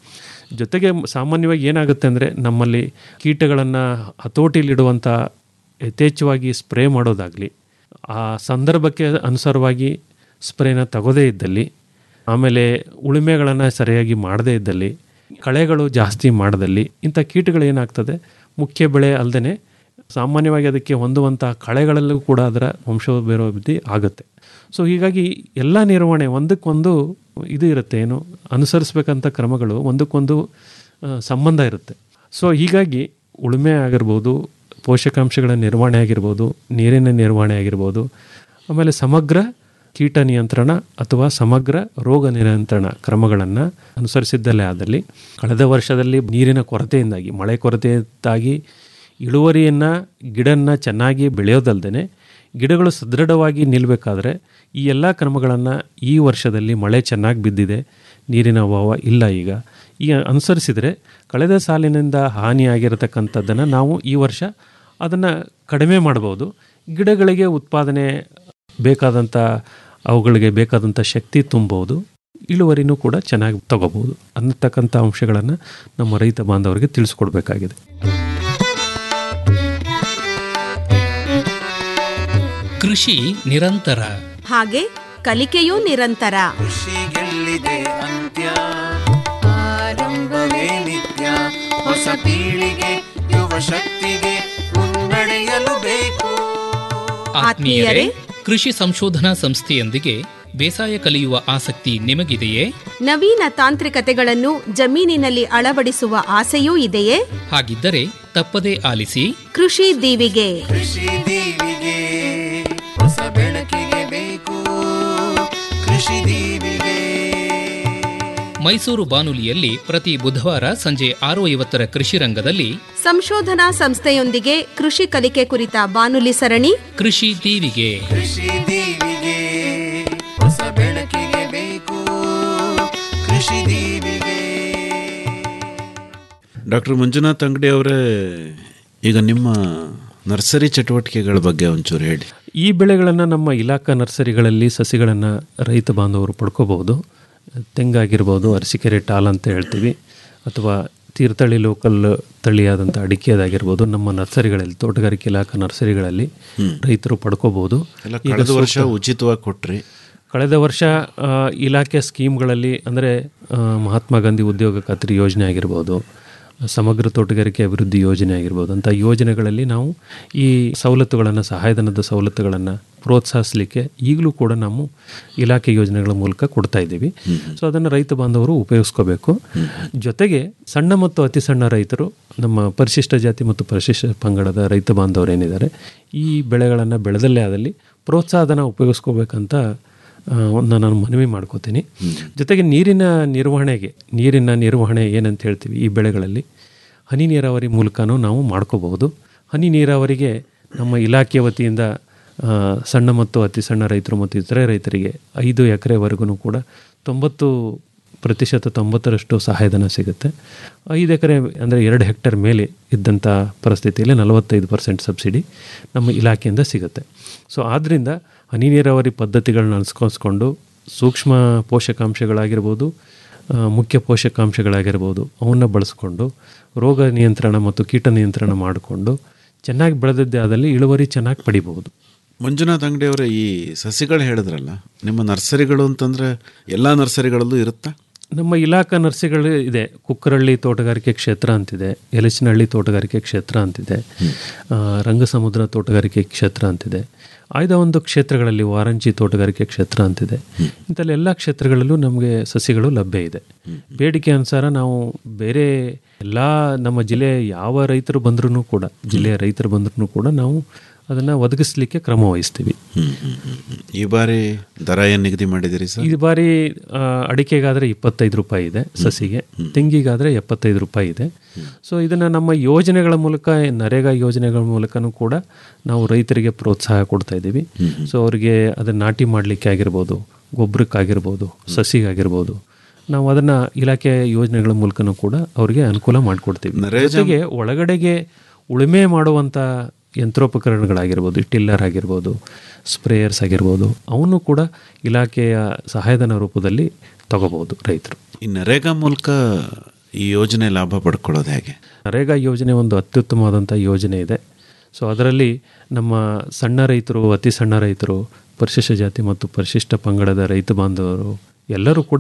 ಜೊತೆಗೆ ಸಾಮಾನ್ಯವಾಗಿ ಏನಾಗುತ್ತೆ ಅಂದರೆ ನಮ್ಮಲ್ಲಿ ಕೀಟಗಳನ್ನು ಹತೋಟಿಲಿಡುವಂಥ ಯಥೇಚ್ಛವಾಗಿ ಸ್ಪ್ರೇ ಮಾಡೋದಾಗಲಿ ಆ ಸಂದರ್ಭಕ್ಕೆ ಅನುಸಾರವಾಗಿ ಸ್ಪ್ರೇನ ತಗೋದೇ ಇದ್ದಲ್ಲಿ ಆಮೇಲೆ ಉಳುಮೆಗಳನ್ನು ಸರಿಯಾಗಿ ಮಾಡದೇ ಇದ್ದಲ್ಲಿ ಕಳೆಗಳು ಜಾಸ್ತಿ ಮಾಡದಲ್ಲಿ ಇಂಥ ಕೀಟಗಳು ಏನಾಗ್ತದೆ ಮುಖ್ಯ ಬೆಳೆ ಅಲ್ಲದೆ ಸಾಮಾನ್ಯವಾಗಿ ಅದಕ್ಕೆ ಹೊಂದುವಂಥ ಕಳೆಗಳಲ್ಲೂ ಕೂಡ ಅದರ ವಂಶೋಭಿವೃದ್ಧಿ ಆಗುತ್ತೆ ಸೊ ಹೀಗಾಗಿ ಎಲ್ಲ ನಿರ್ವಹಣೆ ಒಂದಕ್ಕೊಂದು ಇದು ಇರುತ್ತೆ ಏನು ಅನುಸರಿಸ್ಬೇಕಂತ ಕ್ರಮಗಳು ಒಂದಕ್ಕೊಂದು ಆ, ಸಂಬಂಧ ಇರುತ್ತೆ ಸೊ ಹೀಗಾಗಿ ಉಳುಮೆ ಆಗಿರ್ಬೋದು ಪೋಷಕಾಂಶಗಳ ನಿರ್ವಹಣೆ ಆಗಿರ್ಬೋದು ನೀರಿನ ನಿರ್ವಹಣೆ ಆಗಿರ್ಬೋದು ಆಮೇಲೆ ಸಮಗ್ರ ಕೀಟ ನಿಯಂತ್ರಣ ಅಥವಾ ಸಮಗ್ರ ರೋಗ ನಿಯಂತ್ರಣ ಕ್ರಮಗಳನ್ನು ಅನುಸರಿಸಿದ್ದಲ್ಲೇ ಆದಲ್ಲಿ ಕಳೆದ ವರ್ಷದಲ್ಲಿ ನೀರಿನ ಕೊರತೆಯಿಂದಾಗಿ ಮಳೆ ಕೊರತೆಯಿಂದಾಗಿ ಇಳುವರಿಯನ್ನು ಗಿಡನ ಚೆನ್ನಾಗಿ ಬೆಳೆಯೋದಲ್ದೇ ಗಿಡಗಳು ಸದೃಢವಾಗಿ ನಿಲ್ಲಬೇಕಾದ್ರೆ ಈ ಎಲ್ಲ ಕ್ರಮಗಳನ್ನು ಈ ವರ್ಷದಲ್ಲಿ ಮಳೆ ಚೆನ್ನಾಗಿ ಬಿದ್ದಿದೆ ನೀರಿನ ಅಭಾವ ಇಲ್ಲ ಈಗ ಈ ಅನುಸರಿಸಿದರೆ ಕಳೆದ ಸಾಲಿನಿಂದ ಹಾನಿಯಾಗಿರತಕ್ಕಂಥದ್ದನ್ನು ನಾವು ಈ ವರ್ಷ ಅದನ್ನು ಕಡಿಮೆ ಮಾಡ್ಬೋದು ಗಿಡಗಳಿಗೆ ಉತ್ಪಾದನೆ ಬೇಕಾದಂಥ ಅವುಗಳಿಗೆ ಬೇಕಾದಂಥ ಶಕ್ತಿ ತುಂಬೋದು ಇಳುವರಿನೂ ಕೂಡ ಚೆನ್ನಾಗಿ ತಗೋಬೋದು ಅನ್ನತಕ್ಕಂಥ ಅಂಶಗಳನ್ನು ನಮ್ಮ ರೈತ ಬಾಂಧವರಿಗೆ ತಿಳಿಸ್ಕೊಡ್ಬೇಕಾಗಿದೆ ಕೃಷಿ ನಿರಂತರ ಹಾಗೆ ಕಲಿಕೆಯೂ ನಿರಂತರ ಕೃಷಿಗೆಲ್ಲಿದೆ ಅಂತ್ಯ ಆರಂಭವೇ ನಿತ್ಯ ಹೊಸ ಪೀಳಿಗೆ ಯುವ ಶಕ್ತಿಗೆ ಮುನ್ನಡೆಯಲು ಬೇಕು ಆತ್ಮೀಯರೇ ಕೃಷಿ ಸಂಶೋಧನಾ ಸಂಸ್ಥೆಯೊಂದಿಗೆ ಬೇಸಾಯ ಕಲಿಯುವ ಆಸಕ್ತಿ ನಿಮಗಿದೆಯೇ ನವೀನ ತಾಂತ್ರಿಕತೆಗಳನ್ನು ಜಮೀನಿನಲ್ಲಿ ಅಳವಡಿಸುವ ಆಸೆಯೂ ಇದೆಯೇ ಹಾಗಿದ್ದರೆ ತಪ್ಪದೇ ಆಲಿಸಿ ಕೃಷಿ ದೀವಿಗೆ ಕೃಷಿ ದೀವಿಗೆ ಹೊಸ ಬೆಳಕಿಗೆ ಬೇಕು ಕೃಷಿ ದೀವಿಗೆ ಮೈಸೂರು ಬಾನುಲಿಯಲ್ಲಿ ಪ್ರತಿ ಬುಧವಾರ ಸಂಜೆ ಆರು ಐವತ್ತರ ಕೃಷಿ ರಂಗದಲ್ಲಿ ಸಂಶೋಧನಾ ಸಂಸ್ಥೆಯೊಂದಿಗೆ ಕೃಷಿ ಕಲಿಕೆ ಕುರಿತ ಬಾನುಲಿ ಸರಣಿ ಕೃಷಿ ದೀವಿಗೆ ಕೃಷಿ ದೀವಿಗೆ ಹೊಸ ಬೆಳಕಿಗೆ ಬೇಕು ಕೃಷಿ ದೀವಿಗೆ ಡಾಕ್ಟರ್ ಮಂಜುನಾಥ್ ಅಂಗಡಿ ಅವರೇ ಈಗ ನಿಮ್ಮ ನರ್ಸರಿ ಚಟುವಟಿಕೆಗಳ ಬಗ್ಗೆ ಒಂಚೂರು ಹೇಳಿ ಈ ಬೆಳೆಗಳನ್ನು ನಮ್ಮ ಇಲಾಖಾ ನರ್ಸರಿಗಳಲ್ಲಿ ಸಸಿಗಳನ್ನು ರೈತ ಬಾಂಧವರು ಪಡ್ಕೋಬಹುದು ತೆಂಗಾಗಿರ್ಬೋದು ಅರಸಿಕೆರೆ ಟಾಲ್ ಅಂತ ಹೇಳ್ತೀವಿ ಅಥವಾ ತೀರ್ಥಹಳ್ಳಿ ಲೋಕಲ್ ತಳಿಯಾದಂಥ ಅಡಿಕೆದಾಗಿರ್ಬೋದು ನಮ್ಮ ನರ್ಸರಿಗಳಲ್ಲಿ ತೋಟಗಾರಿಕೆ ಇಲಾಖಾ ನರ್ಸರಿಗಳಲ್ಲಿ ರೈತರು ಪಡ್ಕೋಬಹುದು ಎಲ್ಲ ಈಗ ಕಳೆದ ವರ್ಷ ಸೂಕ್ತ- ಉಚಿತವಾಗಿ ಕೊಟ್ರಿ ಕಳೆದ ವರ್ಷ ಆ, ಇಲಾಖೆ ಸ್ಕೀಮ್ಗಳಲ್ಲಿ ಅಂದರೆ ಮಹಾತ್ಮ ಗಾಂಧಿ ಉದ್ಯೋಗ ಖಾತ್ರಿ ಯೋಜನೆ ಆಗಿರ್ಬೋದು ಸಮಗ್ರ ತೋಟಗಾರಿಕೆ ಅಭಿವೃದ್ಧಿ ಯೋಜನೆ ಆಗಿರ್ಬೋದು ಅಂಥ ಯೋಜನೆಗಳಲ್ಲಿ ನಾವು ಈ ಸವಲತ್ತುಗಳನ್ನು ಸಹಾಯಧನದ ಸವಲತ್ತುಗಳನ್ನು ಪ್ರೋತ್ಸಾಹಿಸಲಿಕ್ಕೆ ಈಗಲೂ ಕೂಡ ನಾವು ಇಲಾಖೆ ಯೋಜನೆಗಳ ಮೂಲಕ ಕೊಡ್ತಾ ಇದ್ದೀವಿ ಸೊ ಅದನ್ನು ರೈತ ಬಾಂಧವರು ಉಪಯೋಗಿಸ್ಕೋಬೇಕು ಜೊತೆಗೆ ಸಣ್ಣ ಮತ್ತು ಅತಿ ಸಣ್ಣ ರೈತರು ನಮ್ಮ ಪರಿಶಿಷ್ಟ ಜಾತಿ ಮತ್ತು ಪರಿಶಿಷ್ಟ ಪಂಗಡದ ರೈತ ಬಾಂಧವರು ಏನಿದ್ದಾರೆ ಈ ಬೆಳೆಗಳನ್ನು ಬೆಳೆದಲ್ಲೇ ಆದಲ್ಲಿ ಪ್ರೋತ್ಸಾಹಧನ ಉಪಯೋಗಿಸ್ಕೋಬೇಕಂತ ಆ, ಒಂದು ನಾನು ಮನವಿ ಮಾಡ್ಕೋತೀನಿ ಜೊತೆಗೆ ನೀರಿನ ನಿರ್ವಹಣೆಗೆ ನೀರಿನ ನಿರ್ವಹಣೆ ಏನಂತ ಹೇಳ್ತೀವಿ ಈ ಬೆಳೆಗಳಲ್ಲಿ ಹನಿ ನೀರಾವರಿ ಮೂಲಕನೂ ನಾವು ಮಾಡ್ಕೋಬಹುದು ಹನಿ ನೀರಾವರಿಗೆ ನಮ್ಮ ಇಲಾಖೆ ವತಿಯಿಂದ ಆ, ಸಣ್ಣ ಮತ್ತು ಅತಿ ಸಣ್ಣ ರೈತರು ಮತ್ತು ಇತರೆ ರೈತರಿಗೆ ಐದು ಎಕರೆವರೆಗೂ ಕೂಡ ತೊಂಬತ್ತು ಪ್ರತಿಶತ ತೊಂಬತ್ತರಷ್ಟು ಸಹಾಯಧನ ಸಿಗುತ್ತೆ ಐದು ಎಕರೆ ಅಂದರೆ ಎರಡು ಹೆಕ್ಟೇರ್ ಮೇಲೆ ಇದ್ದಂಥ ಪರಿಸ್ಥಿತಿಯಲ್ಲಿ ನಲವತ್ತೈದು ಪರ್ಸೆಂಟ್ ಸಬ್ಸಿಡಿ ನಮ್ಮ ಇಲಾಖೆಯಿಂದ ಸಿಗುತ್ತೆ ಸೊ ಆದ್ದರಿಂದ ಹನಿ ನೀರಾವರಿ ಪದ್ಧತಿಗಳನ್ನ ಅನುಸರಿಸ್ಕೊಂಡು ಸೂಕ್ಷ್ಮ ಪೋಷಕಾಂಶಗಳಾಗಿರ್ಬೋದು ಆ, ಮುಖ್ಯ ಪೋಷಕಾಂಶಗಳಾಗಿರ್ಬೋದು ಅವನ್ನ ಬಳಸ್ಕೊಂಡು ರೋಗ ನಿಯಂತ್ರಣ ಮತ್ತು ಕೀಟ ನಿಯಂತ್ರಣ ಮಾಡಿಕೊಂಡು ಚೆನ್ನಾಗಿ ಬೆಳೆದದ್ದೇ ಆದಲ್ಲಿ ಇಳುವರಿ ಚೆನ್ನಾಗಿ ಪಡಿಬಹುದು ಮಂಜುನಾಥ್ ಅಂಗಡಿ ಅವರೇ ಈ ಸಸಿಗಳು ಹೇಳಿದ್ರಲ್ಲ ನಿಮ್ಮ ನರ್ಸರಿಗಳು ಅಂತಂದ್ರೆ ಎಲ್ಲ ನರ್ಸರಿಗಳಲ್ಲೂ ಇರುತ್ತಾ ನಮ್ಮ ಇಲಾಖಾ ನರ್ಸರಿಗಳು ಇದೆ ಕುಕ್ಕರಳ್ಳಿ ತೋಟಗಾರಿಕೆ ಕ್ಷೇತ್ರ ಅಂತಿದೆ ಯಲಚನಹಳ್ಳಿ ತೋಟಗಾರಿಕೆ ಕ್ಷೇತ್ರ ಅಂತಿದೆ ಆ, ರಂಗಸಮುದ್ರ ತೋಟಗಾರಿಕೆ ಕ್ಷೇತ್ರ ಅಂತಿದೆ ಆಯ್ದ ಒಂದು ಕ್ಷೇತ್ರಗಳಲ್ಲಿ ವಾರಂಚಿ ತೋಟಗಾರಿಕೆ ಕ್ಷೇತ್ರ ಅಂತಿದೆ ಇಂಥಲ್ಲಿ ಎಲ್ಲ ಕ್ಷೇತ್ರಗಳಲ್ಲೂ ನಮಗೆ ಸಸಿಗಳು ಲಭ್ಯ ಇದೆ ಬೇಡಿಕೆ ಅನುಸಾರ ನಾವು ಬೇರೆ ಎಲ್ಲ ನಮ್ಮ ಜಿಲ್ಲೆಯ ಯಾವ ರೈತರು ಬಂದ್ರೂ ಕೂಡ ಜಿಲ್ಲೆಯ ರೈತರು ಬಂದ್ರೂ ಕೂಡ ನಾವು ಅದನ್ನು ಒದಗಿಸ್ಲಿಕ್ಕೆ ಕ್ರಮ ವಹಿಸ್ತೀವಿ ಈ ಬಾರಿ ದರ ಏನು ನಿಗದಿ ಮಾಡಿದಿರಿ ಸರ್ ಈ ಬಾರಿ ಆ, ಅಡಿಕೆಗಾದರೆ ಇಪ್ಪತ್ತೈದು ರೂಪಾಯಿ ಇದೆ ಸಸಿಗೆ ತೆಂಗಿಗಾದರೆ ಎಪ್ಪತ್ತೈದು ರೂಪಾಯಿ ಇದೆ ಸೊ ಇದನ್ನು ನಮ್ಮ ಯೋಜನೆಗಳ ಮೂಲಕ ನರೇಗಾ ಯೋಜನೆಗಳ ಮೂಲಕನೂ ಕೂಡ ನಾವು ರೈತರಿಗೆ ಪ್ರೋತ್ಸಾಹ ಕೊಡ್ತಾ ಇದ್ದೀವಿ ಸೊ ಅವರಿಗೆ ಅದನ್ನು ನಾಟಿ ಮಾಡಲಿಕ್ಕೆ ಆಗಿರ್ಬೋದು ಗೊಬ್ಬರಕ್ಕಾಗಿರ್ಬೋದು ಸಸಿಗಾಗಿರ್ಬೋದು ನಾವು ಅದನ್ನು ಇಲಾಖೆ ಯೋಜನೆಗಳ ಮೂಲಕನೂ ಕೂಡ ಅವರಿಗೆ ಅನುಕೂಲ ಮಾಡಿಕೊಡ್ತೀವಿ ಜೊತೆಗೆ ಒಳಗಡೆಗೆ ಉಳುಮೆ ಮಾಡುವಂಥ ಯಂತ್ರೋಪಕರಣಗಳಾಗಿರ್ಬೋದು ಟಿಲ್ಲರ್ ಆಗಿರ್ಬೋದು ಸ್ಪ್ರೇಯರ್ಸ್ ಆಗಿರ್ಬೋದು ಅವನ್ನು ಕೂಡ ಇಲಾಖೆಯ ಸಹಾಯಧನ ರೂಪದಲ್ಲಿ ತಗೋಬಹುದು ರೈತರು ಈ ನರೇಗಾ ಮೂಲಕ ಈ ಯೋಜನೆ ಲಾಭ ಪಡ್ಕೊಳ್ಳೋದು ಹೇಗೆ ನರೇಗಾ ಯೋಜನೆ ಒಂದು ಅತ್ಯುತ್ತಮವಾದಂಥ ಯೋಜನೆ ಇದೆ ಸೊ ಅದರಲ್ಲಿ ನಮ್ಮ ಸಣ್ಣ ರೈತರು ಅತಿ ಸಣ್ಣ ರೈತರು ಪರಿಶಿಷ್ಟ ಜಾತಿ ಮತ್ತು ಪರಿಶಿಷ್ಟ ಪಂಗಡದ ರೈತ ಬಾಂಧವರು ಎಲ್ಲರೂ ಕೂಡ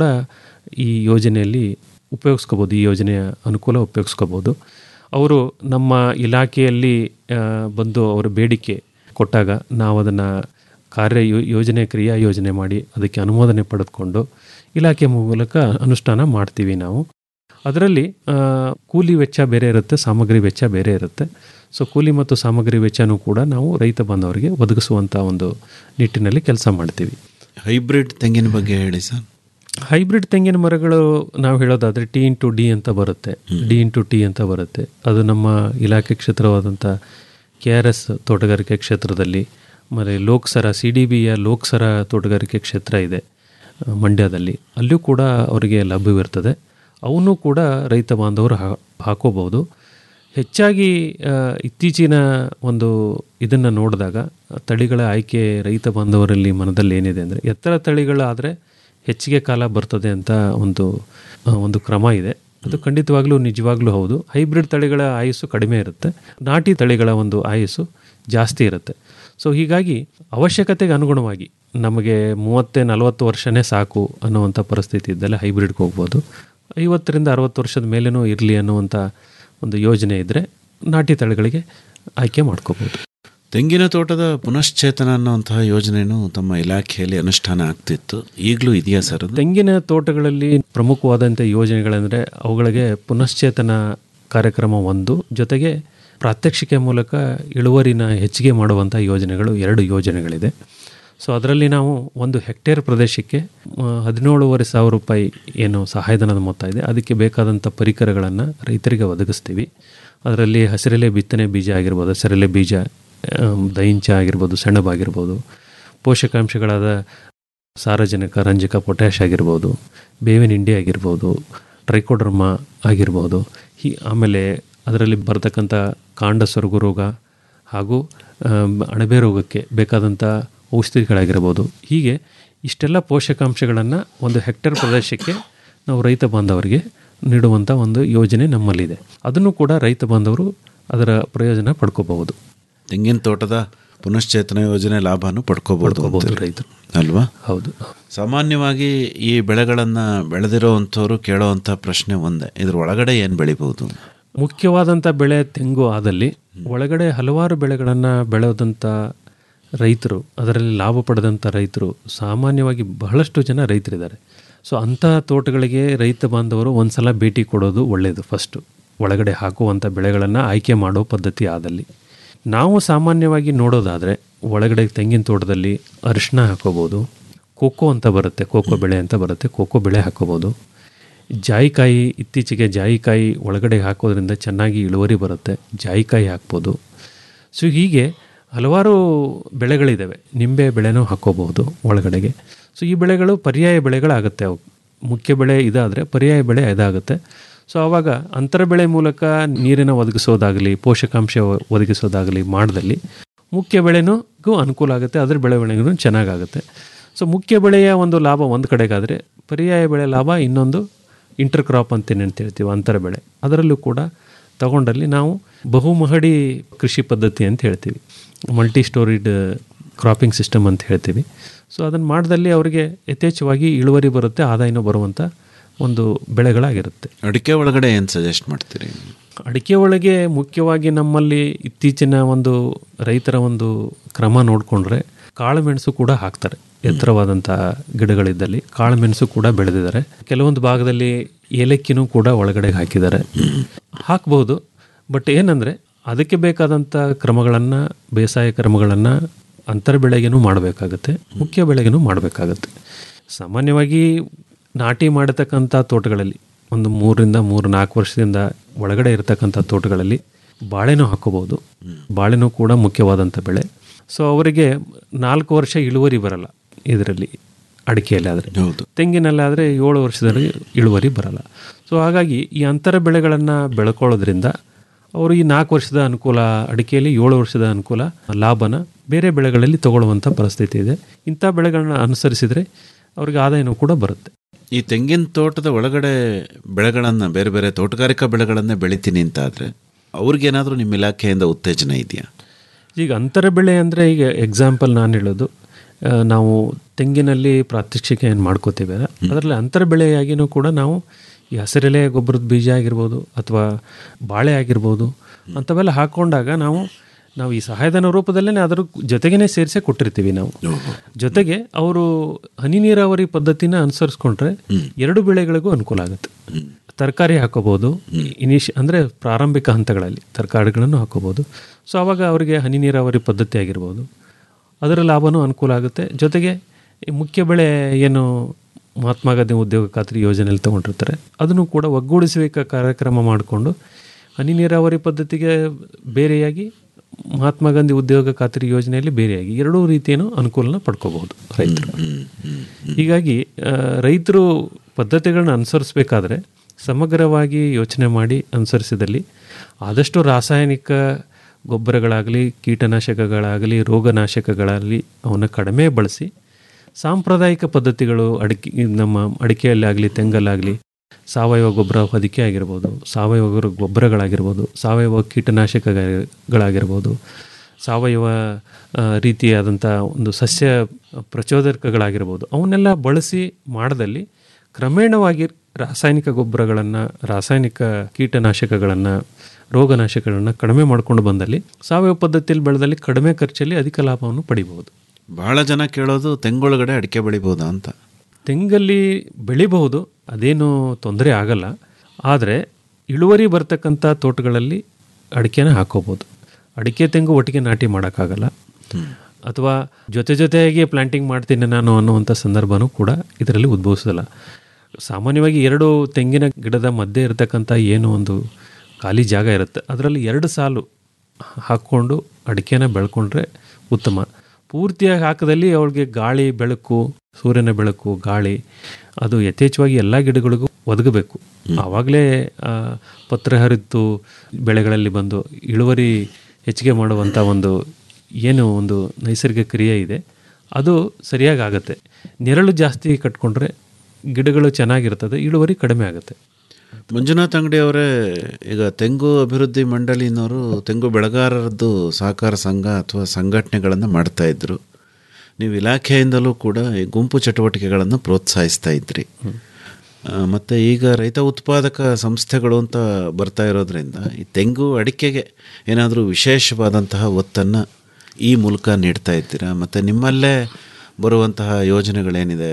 ಈ ಯೋಜನೆಯಲ್ಲಿ ಉಪಯೋಗಿಸ್ಕೋಬೋದು ಈ ಯೋಜನೆಯ ಅನುಕೂಲ ಉಪಯೋಗಿಸ್ಕೋಬೋದು ಅವರು ನಮ್ಮ ಇಲಾಖೆಯಲ್ಲಿ ಆ, ಬಂದು ಅವರ ಬೇಡಿಕೆ ಕೊಟ್ಟಾಗ ನಾವು ಅದನ್ನು ಕಾರ್ಯ ಯೋ- ಯೋಜನೆ ಕ್ರಿಯಾ ಯೋಜನೆ ಮಾಡಿ ಅದಕ್ಕೆ ಅನುಮೋದನೆ ಪಡೆದುಕೊಂಡು ಇಲಾಖೆ ಮೂಲಕ ಅನುಷ್ಠಾನ ಮಾಡ್ತೀವಿ ನಾವು ಅದರಲ್ಲಿ ಆ, ಕೂಲಿ ವೆಚ್ಚ ಬೇರೆ ಇರುತ್ತೆ ಸಾಮಗ್ರಿ ವೆಚ್ಚ ಬೇರೆ ಇರುತ್ತೆ ಸೊ ಕೂಲಿ ಮತ್ತು ಸಾಮಗ್ರಿ ವೆಚ್ಚನೂ ಕೂಡ ನಾವು ರೈತ ಬಾಂಧವರಿಗೆ ಒದಗಿಸುವಂಥ ಒಂದು ನಿಟ್ಟಿನಲ್ಲಿ ಕೆಲಸ ಮಾಡ್ತೀವಿ ಹೈಬ್ರಿಡ್ ತೆಂಗಿನ ಬಗ್ಗೆ ಹೇಳಿ ಸರ್ ಹೈಬ್ರಿಡ್ ತೆಂಗಿನ ಮರಗಳು ನಾವು ಹೇಳೋದಾದರೆ ಟಿ ಇಂಟು ಡಿ ಅಂತ ಬರುತ್ತೆ ಡಿ ಇಂಟು ಟಿ ಅಂತ ಬರುತ್ತೆ ಅದು ನಮ್ಮ ಇಲಾಖೆ ಕ್ಷೇತ್ರವಾದಂಥ ಕೆ ಆರ್ ಎಸ್ ತೋಟಗಾರಿಕೆ ಕ್ಷೇತ್ರದಲ್ಲಿ ಮತ್ತು ಲೋಕಸರ ಸಿ ಡಿ ಬಿಯ ಲೋಕಸರ ತೋಟಗಾರಿಕೆ ಕ್ಷೇತ್ರ ಇದೆ ಆ, ಮಂಡ್ಯದಲ್ಲಿ ಅಲ್ಲೂ ಕೂಡ ಅವರಿಗೆ ಲಭ್ಯವಿರ್ತದೆ ಅವನ್ನೂ ಕೂಡ ರೈತ ಬಾಂಧವರು ಹಾ ಹಾಕೋಬೋದು ಹೆಚ್ಚಾಗಿ ಆ, ಇತ್ತೀಚಿನ ಒಂದು ಇದನ್ನು ನೋಡಿದಾಗ ತಳಿಗಳ ಆಯ್ಕೆ ರೈತ ಬಾಂಧವರಲ್ಲಿ ಮನದಲ್ಲಿ ಏನಿದೆ ಅಂದರೆ ಎತ್ತರ ತಳಿಗಳಾದರೆ ಹೆಚ್ಚಿಗೆ ಕಾಲ ಬರ್ತದೆ ಅಂತ ಒಂದು ಆ, ಒಂದು ಕ್ರಮ ಇದೆ ಅದು ಖಂಡಿತವಾಗ್ಲೂ ನಿಜವಾಗ್ಲೂ ಹೌದು ಹೈಬ್ರಿಡ್ ತಳಿಗಳ ಆಯುಸ್ಸು ಕಡಿಮೆ ಇರುತ್ತೆ ನಾಟಿ ತಳಿಗಳ ಒಂದು ಆಯುಸ್ಸು ಜಾಸ್ತಿ ಇರುತ್ತೆ ಸೊ ಹೀಗಾಗಿ ಅವಶ್ಯಕತೆಗೆ ಅನುಗುಣವಾಗಿ ನಮಗೆ ಮೂವತ್ತೇ ನಲವತ್ತು ವರ್ಷನೇ ಸಾಕು ಅನ್ನುವಂಥ ಪರಿಸ್ಥಿತಿ ಇದ್ದಲ್ಲಿ ಹೈಬ್ರಿಡ್ಗೆ ಹೋಗ್ಬೋದು ಐವತ್ತರಿಂದ ಅರವತ್ತು ವರ್ಷದ ಮೇಲೇನೂ ಇರಲಿ ಅನ್ನುವಂಥ ಒಂದು ಯೋಜನೆ ಇದ್ದರೆ ನಾಟಿ ತಳಿಗಳಿಗೆ ಆಯ್ಕೆ ಮಾಡ್ಕೋಬೋದು ತೆಂಗಿನ ತೋಟದ ಪುನಶ್ಚೇತನ ಅನ್ನುವಂತಹ ಯೋಜನೆಯೂ ತಮ್ಮ ಇಲಾಖೆಯಲ್ಲಿ ಅನುಷ್ಠಾನ ಆಗ್ತಿತ್ತು ಈಗಲೂ ಇದೆಯಾ ಸರ್ ಅದು ತೆಂಗಿನ ತೋಟಗಳಲ್ಲಿ ಪ್ರಮುಖವಾದಂಥ ಯೋಜನೆಗಳೆಂದರೆ ಅವುಗಳಿಗೆ ಪುನಶ್ಚೇತನ ಕಾರ್ಯಕ್ರಮ ಒಂದು ಜೊತೆಗೆ ಪ್ರಾತ್ಯಕ್ಷಿಕೆ ಮೂಲಕ ಇಳುವರಿನ ಹೆಚ್ಚಿಗೆ ಮಾಡುವಂಥ ಯೋಜನೆಗಳು ಎರಡು ಯೋಜನೆಗಳಿದೆ ಸೊ ಅದರಲ್ಲಿ ನಾವು ಒಂದು ಹೆಕ್ಟೇರ್ ಪ್ರದೇಶಕ್ಕೆ ಆ, ಹದಿನೇಳುವರೆ ಸಾವಿರ ರೂಪಾಯಿ ಏನು ಸಹಾಯಧನದ ಮೊತ್ತ ಇದೆ ಅದಕ್ಕೆ ಬೇಕಾದಂಥ ಪರಿಕರಗಳನ್ನು ರೈತರಿಗೆ ಒದಗಿಸ್ತೀವಿ ಅದರಲ್ಲಿ ಹಸಿರೆಲೆ ಬಿತ್ತನೆ ಬೀಜ ಆಗಿರ್ಬೋದು ಹಸಿರೆಲೆ ಬೀಜ ಆಮ್, ದೈಂಚ ಆಗಿರ್ಬೋದು ಸೆಣಬಾಗಿರ್ಬೋದು ಪೋಷಕಾಂಶಗಳಾದ ಸಾರಜನಕ ರಂಜಕ ಪೊಟ್ಯಾಶ್ ಆಗಿರ್ಬೋದು ಬೇವಿನ ಹಿಂಡಿ ಆಗಿರ್ಬೋದು ಟ್ರೈಕೋಡರ್ಮ ಆಗಿರ್ಬೋದು ಹೀ ಆಮೇಲೆ ಅದರಲ್ಲಿ ಬರ್ತಕ್ಕಂಥ ಕಾಂಡ ಸೊರಗು ರೋಗ ಹಾಗೂ ಆಮ್, ಅಣಬೆ ರೋಗಕ್ಕೆ ಬೇಕಾದಂಥ ಔಷಧಿಗಳಾಗಿರ್ಬೋದು ಹೀಗೆ ಇಷ್ಟೆಲ್ಲ ಪೋಷಕಾಂಶಗಳನ್ನು ಒಂದು ಹೆಕ್ಟೇರ್ ಪ್ರದೇಶಕ್ಕೆ ನಾವು ರೈತ ಬಾಂಧವರಿಗೆ ನೀಡುವಂಥ ಒಂದು ಯೋಜನೆ ನಮ್ಮಲ್ಲಿದೆ ಅದನ್ನು ಕೂಡ ರೈತ ಬಾಂಧವರು ಅದರ ಪ್ರಯೋಜನ ಪಡ್ಕೋಬಹುದು ತೆಂಗಿನ ತೋಟದ ಪುನಶ್ಚೇತನ ಯೋಜನೆ ಲಾಭನೂ ಪಡ್ಕೋಬಹುದು ಅಂತೀರಿ. ರೈತರು ಅಲ್ವಾ ಹೌದು ಸಾಮಾನ್ಯವಾಗಿ ಈ ಬೆಳೆಗಳನ್ನು ಬೆಳೆದಿರೋವಂಥವ್ರು ಕೇಳೋವಂಥ ಪ್ರಶ್ನೆ ಒಂದೇ ಇದ್ರ ಒಳಗಡೆ ಏನು ಬೆಳಿಬಹುದು ಮುಖ್ಯವಾದಂಥ ಬೆಳೆ ತೆಂಗು ಆದಲ್ಲಿ ಒಳಗಡೆ ಹಲವಾರು ಬೆಳೆಗಳನ್ನು ಬೆಳೆದಂಥ ರೈತರು ಅದರಲ್ಲಿ ಲಾಭ ಪಡೆದಂಥ ರೈತರು ಸಾಮಾನ್ಯವಾಗಿ ಬಹಳಷ್ಟು ಜನ ರೈತರಿದ್ದಾರೆ ಸೊ ಅಂಥ ತೋಟಗಳಿಗೆ ರೈತ ಬಾಂಧವರು ಒಂದು ಸಲ ಭೇಟಿ ಕೊಡೋದು ಒಳ್ಳೆಯದು ಫಸ್ಟು ಒಳಗಡೆ ಹಾಕುವಂಥ ಬೆಳೆಗಳನ್ನು ಆಯ್ಕೆ ಮಾಡೋ ಪದ್ಧತಿ ಆದಲ್ಲಿ ನಾವು ಸಾಮಾನ್ಯವಾಗಿ ನೋಡೋದಾದರೆ ಒಳಗಡೆ ತೆಂಗಿನ ತೋಟದಲ್ಲಿ ಅರಿಶಿನ ಹಾಕೋಬೋದು ಕೋಕೋ ಅಂತ ಬರುತ್ತೆ ಕೋಕೋ ಬೆಳೆ ಅಂತ ಬರುತ್ತೆ ಕೋಕೋ ಬೆಳೆ ಹಾಕೋಬೋದು ಜಾಯಿಕಾಯಿ ಇತ್ತೀಚೆಗೆ ಜಾಯಿಕಾಯಿ ಒಳಗಡೆ ಹಾಕೋದ್ರಿಂದ ಚೆನ್ನಾಗಿ ಇಳುವರಿ ಬರುತ್ತೆ ಜಾಯಿಕಾಯಿ ಹಾಕ್ಬೋದು ಸೊ ಹೀಗೆ ಹಲವಾರು ಬೆಳೆಗಳಿದ್ದಾವೆ ನಿಂಬೆ ಬೆಳೆನೂ ಹಾಕೋಬಹುದು ಒಳಗಡೆಗೆ ಸೊ ಈ ಬೆಳೆಗಳು ಪರ್ಯಾಯ ಬೆಳೆಗಳಾಗುತ್ತೆ ಅವು ಮುಖ್ಯ ಬೆಳೆ ಇದಾದರೆ ಪರ್ಯಾಯ ಬೆಳೆ ಇದಾಗುತ್ತೆ ಸೊ ಆವಾಗ ಅಂತರ ಬೆಳೆ ಮೂಲಕ ನೀರಿನ ಒದಗಿಸೋದಾಗಲಿ ಪೋಷಕಾಂಶ ಒದಗಿಸೋದಾಗಲಿ ಮಾಡ್ದಲ್ಲಿ ಮುಖ್ಯ ಬೆಳೆನೂ ಅನುಕೂಲ ಆಗುತ್ತೆ ಅದ್ರ ಬೆಳವಣಿಗೆನೂ ಚೆನ್ನಾಗಾಗುತ್ತೆ ಸೊ ಮುಖ್ಯ ಬೆಳೆಯ ಒಂದು ಲಾಭ ಒಂದು ಕಡೆಗಾದರೆ ಪರ್ಯಾಯ ಬೆಳೆ ಲಾಭ ಇನ್ನೊಂದು ಇಂಟರ್ ಕ್ರಾಪ್ ಅಂತೇನು ಅಂತ ಹೇಳ್ತೀವಿ ಅಂತರ ಬೆಳೆ ಅದರಲ್ಲೂ ಕೂಡ ತಗೊಂಡಲ್ಲಿ ನಾವು ಬಹುಮಹಡಿ ಕೃಷಿ ಪದ್ಧತಿ ಅಂತ ಹೇಳ್ತೀವಿ ಮಲ್ಟಿ ಸ್ಟೋರಿಡ್ ಕ್ರಾಪಿಂಗ್ ಸಿಸ್ಟಮ್ ಅಂತ ಹೇಳ್ತೀವಿ ಸೊ ಅದನ್ನು ಮಾಡಿದಲ್ಲಿ ಅವರಿಗೆ ಯಥೇಚ್ಛವಾಗಿ ಇಳುವರಿ ಬರುತ್ತೆ ಆದಾಯನೂ ಬರುವಂಥ ಒಂದು ಬೆಳೆಗಳಾಗಿರುತ್ತೆ ಅಡಿಕೆ ಒಳಗಡೆ ಏನು ಸಜೆಸ್ಟ್ ಮಾಡ್ತೀರಿ ಅಡಿಕೆ ಒಳಗೆ ಮುಖ್ಯವಾಗಿ ನಮ್ಮಲ್ಲಿ ಇತ್ತೀಚಿನ ಒಂದು ರೈತರ ಒಂದು ಕ್ರಮ ನೋಡಿಕೊಂಡ್ರೆ ಕಾಳುಮೆಣಸು ಕೂಡ ಹಾಕ್ತಾರೆ ಎತ್ತರವಾದಂಥ ಗಿಡಗಳಿದ್ದಲ್ಲಿ ಕಾಳುಮೆಣಸು ಕೂಡ ಬೆಳೆದಿದ್ದಾರೆ ಕೆಲವೊಂದು ಭಾಗದಲ್ಲಿ ಏಲಕ್ಕಿನೂ ಕೂಡ ಒಳಗಡೆ ಹಾಕಿದ್ದಾರೆ ಹಾಕ್ಬೋದು ಬಟ್ ಏನಂದರೆ ಅದಕ್ಕೆ ಬೇಕಾದಂಥ ಕ್ರಮಗಳನ್ನು ಬೇಸಾಯ ಕ್ರಮಗಳನ್ನು ಅಂತರ ಬೆಳೆಗೇನೂ ಮಾಡಬೇಕಾಗತ್ತೆ ಮುಖ್ಯ ಬೆಳೆಗೇನೂ ಮಾಡಬೇಕಾಗತ್ತೆ ಸಾಮಾನ್ಯವಾಗಿ ನಾಟಿ ಮಾಡತಕ್ಕಂಥ ತೋಟಗಳಲ್ಲಿ ಒಂದು ಮೂರರಿಂದ ಮೂರು ನಾಲ್ಕು ವರ್ಷದಿಂದ ಒಳಗಡೆ ಇರತಕ್ಕಂಥ ತೋಟಗಳಲ್ಲಿ ಬಾಳೆನೂ ಹಾಕೋಬೋದು ಬಾಳೆನೂ ಕೂಡ ಮುಖ್ಯವಾದಂಥ ಬೆಳೆ ಸೊ ಅವರಿಗೆ ನಾಲ್ಕು ವರ್ಷ ಇಳುವರಿ ಬರಲ್ಲ ಇದರಲ್ಲಿ ಅಡಿಕೆಯಲ್ಲಿ ಆದರೆ ತೆಂಗಿನಲ್ಲಾದರೆ ಏಳು ವರ್ಷದಲ್ಲಿ ಇಳುವರಿ ಬರಲ್ಲ ಸೊ ಹಾಗಾಗಿ ಈ ಅಂತರ ಬೆಳೆಗಳನ್ನು ಬೆಳ್ಕೊಳ್ಳೋದ್ರಿಂದ ಅವರು ಈ ನಾಲ್ಕು ವರ್ಷದ ಅನುಕೂಲ ಅಡಿಕೆಯಲ್ಲಿ ಏಳು ವರ್ಷದ ಅನುಕೂಲ ಲಾಭನ ಬೇರೆ ಬೆಳೆಗಳಲ್ಲಿ ತಗೊಳ್ಳುವಂಥ ಪರಿಸ್ಥಿತಿ ಇದೆ ಇಂಥ ಬೆಳೆಗಳನ್ನ ಅನುಸರಿಸಿದರೆ ಅವ್ರಿಗೆ ಆದಾಯನೂ ಕೂಡ ಬರುತ್ತೆ ಈ ತೆಂಗಿನ ತೋಟದ ಒಳಗಡೆ ಬೆಳೆಗಳನ್ನು ಬೇರೆ ಬೇರೆ ತೋಟಗಾರಿಕಾ ಬೆಳೆಗಳನ್ನೇ ಬೆಳಿತೀನಿ ಅಂತ ಆದರೆ ಅವ್ರಿಗೇನಾದರೂ ನಿಮ್ಮ ಇಲಾಖೆಯಿಂದ ಉತ್ತೇಜನ ಇದೆಯಾ ಈಗ ಅಂತರ ಬೆಳೆ ಅಂದರೆ ಈಗ ಎಕ್ಸಾಂಪಲ್ ನಾನು ಹೇಳೋದು ಆ, ನಾವು ತೆಂಗಿನಲ್ಲಿ ಪ್ರಾತ್ಯಕ್ಷಿಕೆ ಏನು ಮಾಡ್ಕೋತೀವಿ ಅದರಲ್ಲಿ ಅಂತರ ಬೆಳೆಯಾಗಿಯೂ ಕೂಡ ನಾವು ಈ ಹಸಿರೆಲೆ ಗೊಬ್ಬರದ ಬೀಜ ಆಗಿರ್ಬೋದು ಅಥವಾ ಬಾಳೆ ಆಗಿರ್ಬೋದು ಅಂಥವೆಲ್ಲ ಹಾಕ್ಕೊಂಡಾಗ ನಾವು ನಾವು ಈ ಸಹಾಯಧನ ರೂಪದಲ್ಲೇ ಅದರ ಜೊತೆಗೇ ಸೇರಿಸೇ ಕೊಟ್ಟಿರ್ತೀವಿ ನಾವು ಜೊತೆಗೆ ಅವರು ಹನಿ ನೀರಾವರಿ ಪದ್ಧತಿನ ಅನುಸರಿಸ್ಕೊಂಡ್ರೆ ಎರಡು ಬೆಳೆಗಳಿಗೂ ಅನುಕೂಲ ಆಗುತ್ತೆ ತರಕಾರಿ ಹಾಕೋಬೋದು ಇನಿಷ್ ಅಂದರೆ ಪ್ರಾರಂಭಿಕ ಹಂತಗಳಲ್ಲಿ ತರಕಾರಿಗಳನ್ನು ಹಾಕೋಬೋದು ಸೊ ಆವಾಗ ಅವರಿಗೆ ಹನಿ ನೀರಾವರಿ ಪದ್ಧತಿ ಆಗಿರ್ಬೋದು ಅದರ ಲಾಭನೂ ಅನುಕೂಲ ಆಗುತ್ತೆ ಜೊತೆಗೆ ಈ ಮುಖ್ಯ ಬೆಳೆ ಏನು ಮಹಾತ್ಮ ಗಾಂಧಿ ಉದ್ಯೋಗ ಖಾತ್ರಿ ಯೋಜನೆಯಲ್ಲಿ ತಗೊಂಡಿರ್ತಾರೆ ಅದನ್ನು ಕೂಡ ಒಗ್ಗೂಡಿಸುವಿಕೆ ಕಾರ್ಯಕ್ರಮ ಮಾಡಿಕೊಂಡು ಹನಿ ನೀರಾವರಿ ಪದ್ಧತಿಗೆ ಬೇರೆಯಾಗಿ ಮಹಾತ್ಮ ಗಾಂಧಿ ಉದ್ಯೋಗ ಖಾತ್ರಿ ಯೋಜನೆಯಲ್ಲಿ ಬೇರೆಯಾಗಿ ಎರಡೂ ರೀತಿಯೂ ಅನುಕೂಲನ ಪಡ್ಕೋಬಹುದು ರೈತರು ಹೀಗಾಗಿ ಆ, ರೈತರು ಪದ್ಧತಿಗಳನ್ನ ಅನುಸರಿಸಬೇಕಾದ್ರೆ ಸಮಗ್ರವಾಗಿ ಯೋಚನೆ ಮಾಡಿ ಅನುಸರಿಸಿದಲ್ಲಿ ಆದಷ್ಟು ರಾಸಾಯನಿಕ ಗೊಬ್ಬರಗಳಾಗಲಿ ಕೀಟನಾಶಕಗಳಾಗಲಿ ರೋಗನಾಶಕಗಳಲ್ಲಿ ಅವನ್ನ ಕಡಿಮೆ ಬಳಸಿ ಸಾಂಪ್ರದಾಯಿಕ ಪದ್ಧತಿಗಳು ಅಡಿಕೆ ನಮ್ಮ ಅಡಿಕೆಯಲ್ಲಾಗಲಿ ತೆಂಗಲ್ಲಾಗಲಿ ಸಾವಯವ ಗೊಬ್ಬರ ಹೊದಿಕೆ ಆಗಿರ್ಬೋದು ಸಾವಯವ ಗೊಬ್ಬರ- ಗೊಬ್ಬರಗಳಾಗಿರ್ಬೋದು ಸಾವಯವ ಕೀಟನಾಶಕಗಳಾಗಿರ್ಬೋದು ಸಾವಯವ ಆ, ರೀತಿಯಾದಂಥ ಒಂದು ಸಸ್ಯ ಪ್ರಚೋದಕಗಳಾಗಿರ್ಬೋದು ಅವನ್ನೆಲ್ಲ ಬಳಸಿ ಮಾಡದಲ್ಲಿ ಕ್ರಮೇಣವಾಗಿ ರಾಸಾಯನಿಕ ಗೊಬ್ಬರಗಳನ್ನು ರಾಸಾಯನಿಕ ಕೀಟನಾಶಕಗಳನ್ನು ರೋಗನಾಶಕಗಳನ್ನು ಕಡಿಮೆ ಮಾಡ್ಕೊಂಡು ಬಂದಲ್ಲಿ ಸಾವಯವ ಪದ್ಧತಿಯಲ್ಲಿ ಬೆಳೆದಲ್ಲಿ ಕಡಿಮೆ ಖರ್ಚಲ್ಲಿ ಅಧಿಕ ಲಾಭವನ್ನು ಪಡಿಬಹುದು ಭಾಳ ಜನ ಕೇಳೋದು ತೆಂಗೊಳಗಡೆ ಅಡಿಕೆ ಬೆಳಿಬೋದಾ ಅಂತ ತೆಂಗಲ್ಲಿ ಬೆಳಿಬಹುದು ಅದೇನು ತೊಂದರೆ ಆಗಲ್ಲ ಆದರೆ ಇಳುವರಿ ಬರ್ತಕ್ಕಂಥ ತೋಟಗಳಲ್ಲಿ ಅಡಿಕೆನ ಹಾಕೋಬೋದು ಅಡಿಕೆ ತೆಂಗು ಒಟ್ಟಿಗೆ ನಾಟಿ ಮಾಡೋಕ್ಕಾಗಲ್ಲ ಅಥವಾ ಜೊತೆ ಜೊತೆಯಾಗಿ ಪ್ಲಾಂಟಿಂಗ್ ಮಾಡ್ತೀನಿ ನಾನು ಅನ್ನುವಂಥ ಸಂದರ್ಭನೂ ಕೂಡ ಇದರಲ್ಲಿ ಉದ್ಭವಿಸಲ್ಲ ಸಾಮಾನ್ಯವಾಗಿ ಎರಡು ತೆಂಗಿನ ಗಿಡದ ಮಧ್ಯೆ ಇರತಕ್ಕಂಥ ಏನು ಒಂದು ಖಾಲಿ ಜಾಗ ಇರುತ್ತೆ ಅದರಲ್ಲಿ ಎರಡು ಸಾಲು ಹಾಕ್ಕೊಂಡು ಅಡಿಕೆನ ಬೆಳ್ಕೊಂಡ್ರೆ ಉತ್ತಮ ಪೂರ್ತಿಯಾಗಿ ಹಾಕದಲ್ಲಿ ಅವಳಿಗೆ ಗಾಳಿ ಬೆಳಕು ಸೂರ್ಯನ ಬೆಳಕು ಗಾಳಿ ಅದು ಯಥೇಚ್ಛವಾಗಿ ಎಲ್ಲ ಗಿಡಗಳಿಗೂ ಒದಗಬೇಕು ಆವಾಗಲೇ ಪತ್ರ ಹರಿತು ಬೆಳೆಗಳಲ್ಲಿ ಬಂದು ಇಳುವರಿ ಹೆಚ್ಚಿಗೆ ಮಾಡುವಂಥ ಒಂದು ಏನು ಒಂದು ನೈಸರ್ಗಿಕ ಕ್ರಿಯೆ ಇದೆ ಅದು ಸರಿಯಾಗಿ ಆಗುತ್ತೆ ನೆರಳು ಜಾಸ್ತಿ ಕಟ್ಕೊಂಡ್ರೆ ಗಿಡಗಳು ಚೆನ್ನಾಗಿರ್ತದೆ ಇಳುವರಿ ಕಡಿಮೆ ಆಗುತ್ತೆ ಮಂಜುನಾಥ್ ಅಂಗಡಿ ಅವರೇ ಈಗ ತೆಂಗು ಅಭಿವೃದ್ಧಿ ಮಂಡಳಿನವರು ತೆಂಗು ಬೆಳೆಗಾರರದ್ದು ಸಹಕಾರ ಸಂಘ ಅಥವಾ ಸಂಘಟನೆಗಳನ್ನು ಮಾಡ್ತಾ ಇದ್ರು ನೀವು ಇಲಾಖೆಯಿಂದಲೂ ಕೂಡ ಈ ಗುಂಪು ಚಟುವಟಿಕೆಗಳನ್ನು ಪ್ರೋತ್ಸಾಹಿಸ್ತಾ ಇದ್ರಿ ಆ, ಮತ್ತೆ ಈಗ ರೈತ ಉತ್ಪಾದಕ ಸಂಸ್ಥೆಗಳು ಅಂತ ಬರ್ತಾ ಇರೋದ್ರಿಂದ ಈ ತೆಂಗು ಅಡಿಕೆಗೆ ಏನಾದರೂ ವಿಶೇಷವಾದಂತಹ ಒತ್ತನ್ನು ಈ ಮೂಲಕ ನೀಡ್ತಾ ಇದ್ದೀರಾ ಮತ್ತು ನಿಮ್ಮಲ್ಲೇ ಬರುವಂತಹ ಯೋಜನೆಗಳೇನಿದೆ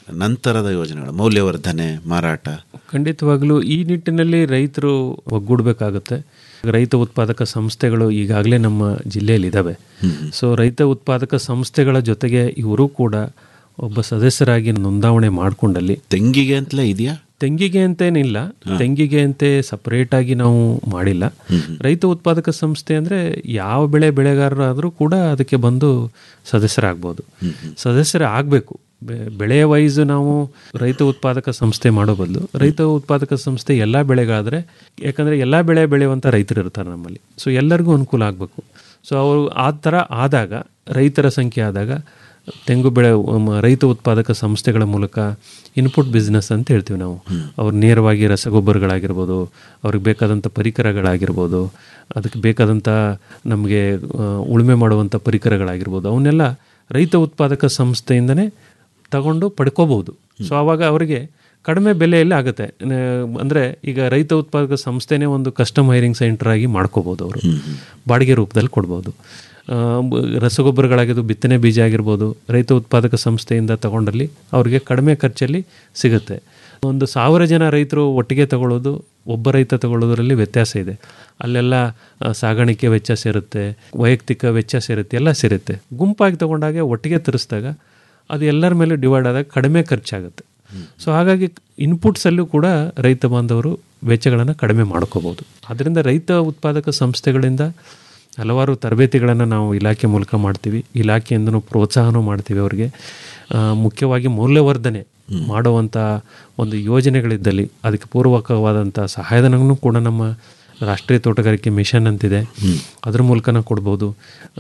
ನಂತರದ ಯೋಜನೆಗಳು ಮೌಲ್ಯವರ್ಧನೆ ಮಾರಾಟ ಖಂಡಿತವಾಗ್ಲೂ ಈ ನಿಟ್ಟಿನಲ್ಲಿ ರೈತರು ಒಗ್ಗೂಡಬೇಕಾಗುತ್ತೆ ರೈತ ಉತ್ಪಾದಕ ಸಂಸ್ಥೆಗಳು ಈಗಾಗಲೇ ನಮ್ಮ ಜಿಲ್ಲೆಯಲ್ಲಿ ಇದ್ದಾವೆ ಸೊ ರೈತ ಉತ್ಪಾದಕ ಸಂಸ್ಥೆಗಳ ಜೊತೆಗೆ ಇವರು ಕೂಡ ಒಬ್ಬ ಸದಸ್ಯರಾಗಿ ನೋಂದಾವಣೆ ಮಾಡಿಕೊಂಡಲ್ಲಿ ತೆಂಗಿಗೆ ಅಂತಲೇ ಇದೆಯಾ ತೆಂಗಿಗೆ ಅಂತೇನಿಲ್ಲ ತೆಂಗಿಗೆ ಅಂತೆ ಸಪರೇಟ್ ಆಗಿ ನಾವು ಮಾಡಿಲ್ಲ ರೈತ ಉತ್ಪಾದಕ ಸಂಸ್ಥೆ ಅಂದರೆ ಯಾವ ಬೆಳೆ ಬೆಳೆಗಾರರಾದರೂ ಕೂಡ ಅದಕ್ಕೆ ಬಂದು ಸದಸ್ಯರಾಗ್ಬೋದು ಸದಸ್ಯರ ಆಗಬೇಕು ಬೆಳೆಯ ವೈಸ್ ನಾವು ರೈತ ಉತ್ಪಾದಕ ಸಂಸ್ಥೆ ಮಾಡೋ ಬದಲು ರೈತ ಉತ್ಪಾದಕ ಸಂಸ್ಥೆ ಎಲ್ಲ ಬೆಳೆಗಾದರೆ ಯಾಕಂದರೆ ಎಲ್ಲ ಬೆಳೆ ಬೆಳೆಯುವಂಥ ರೈತರು ಇರ್ತಾರೆ ನಮ್ಮಲ್ಲಿ ಸೊ ಎಲ್ಲರಿಗೂ ಅನುಕೂಲ ಆಗಬೇಕು ಸೊ ಅವರು ಆ ಥರ ಆದಾಗ ರೈತರ ಸಂಖ್ಯೆ ಆದಾಗ ತೆಂಗು ಬೆಳೆ ಮ, ರೈತ ಉತ್ಪಾದಕ ಸಂಸ್ಥೆಗಳ ಮೂಲಕ ಇನ್ಪುಟ್ ಬಿಸ್ನೆಸ್ ಅಂತ ಹೇಳ್ತೀವಿ ನಾವು ಅವ್ರು ನೇರವಾಗಿ ರಸಗೊಬ್ಬರಗಳಾಗಿರ್ಬೋದು ಅವ್ರಿಗೆ ಬೇಕಾದಂಥ ಪರಿಕರಗಳಾಗಿರ್ಬೋದು ಅದಕ್ಕೆ ಬೇಕಾದಂಥ ನಮಗೆ ಆ, ಉಳುಮೆ ಮಾಡುವಂಥ ಪರಿಕರಗಳಾಗಿರ್ಬೋದು ಅವನ್ನೆಲ್ಲ ರೈತ ಉತ್ಪಾದಕ ಸಂಸ್ಥೆಯಿಂದನೇ ತಗೊಂಡು ಪಡ್ಕೋಬಹುದು ಸೊ ಆವಾಗ ಅವರಿಗೆ ಕಡಿಮೆ ಬೆಲೆಯಲ್ಲಿ ಆಗುತ್ತೆ ಅಂದರೆ ಈಗ ರೈತ ಉತ್ಪಾದಕ ಸಂಸ್ಥೆನೇ ಒಂದು ಕಸ್ಟಮ್ ಹೈರಿಂಗ್ ಸೆಂಟರ್ ಆಗಿ ಮಾಡ್ಕೋಬೋದು ಅವರು ಬಾಡಿಗೆ ರೂಪದಲ್ಲಿ ಕೊಡ್ಬೋದು ಆ, ಬ- ರಸಗೊಬ್ಬರಗಳಾಗಿದ್ದು ಬಿತ್ತನೆ ಬೀಜ ಆಗಿರ್ಬೋದು ರೈತ ಉತ್ಪಾದಕ ಸಂಸ್ಥೆಯಿಂದ ತಗೊಂಡಲ್ಲಿ ಅವರಿಗೆ ಕಡಿಮೆ ಖರ್ಚಲ್ಲಿ ಸಿಗುತ್ತೆ ಒಂದು ಸಾವಿರ ಜನ ರೈತರು ಒಟ್ಟಿಗೆ ತಗೊಳ್ಳೋದು ಒಬ್ಬ ರೈತ ತಗೊಳ್ಳೋದ್ರಲ್ಲಿ ವ್ಯತ್ಯಾಸ ಇದೆ ಅಲ್ಲೆಲ್ಲ ಆ, ಸಾಗಾಣಿಕೆ ವೆಚ್ಚ ಸೇರುತ್ತೆ ವೈಯಕ್ತಿಕ ವೆಚ್ಚ ಸೇರುತ್ತೆ ಎಲ್ಲ ಸೇರುತ್ತೆ ಗುಂಪಾಗಿ ತಗೊಂಡಾಗ ಒಟ್ಟಿಗೆ ತರಿಸಿದಾಗ ಅದು ಎಲ್ಲರ ಮೇಲೆ ಡಿವೈಡ್ ಆದಾಗ ಕಡಿಮೆ ಖರ್ಚಾಗುತ್ತೆ ಸೊ ಹಾಗಾಗಿ ಇನ್ಪುಟ್ಸಲ್ಲೂ ಕೂಡ ರೈತ ಬಾಂಧವರು ವೆಚ್ಚಗಳನ್ನು ಕಡಿಮೆ ಮಾಡ್ಕೋಬೋದು ಆದ್ದರಿಂದ ರೈತ ಉತ್ಪಾದಕ ಸಂಸ್ಥೆಗಳಿಂದ ಹಲವಾರು ತರಬೇತಿಗಳನ್ನು ನಾವು ಇಲಾಖೆ ಮೂಲಕ ಮಾಡ್ತೀವಿ ಇಲಾಖೆಯಿಂದನೂ ಪ್ರೋತ್ಸಾಹನೂ ಮಾಡ್ತೀವಿ ಅವರಿಗೆ ಆ, ಮುಖ್ಯವಾಗಿ ಮೌಲ್ಯವರ್ಧನೆ ಮಾಡುವಂಥ ಒಂದು ಯೋಜನೆಗಳಿದ್ದಲ್ಲಿ ಅದಕ್ಕೆ ಪೂರ್ವಕವಾದಂಥ ಸಹಾಯಧನವನ್ನು ಕೂಡ ನಮ್ಮ ರಾಷ್ಟ್ರೀಯ ತೋಟಗಾರಿಕೆ ಮಿಷನ್ ಅಂತಿದೆ ಅದ್ರ ಮೂಲಕನ ಕೊಡ್ಬೋದು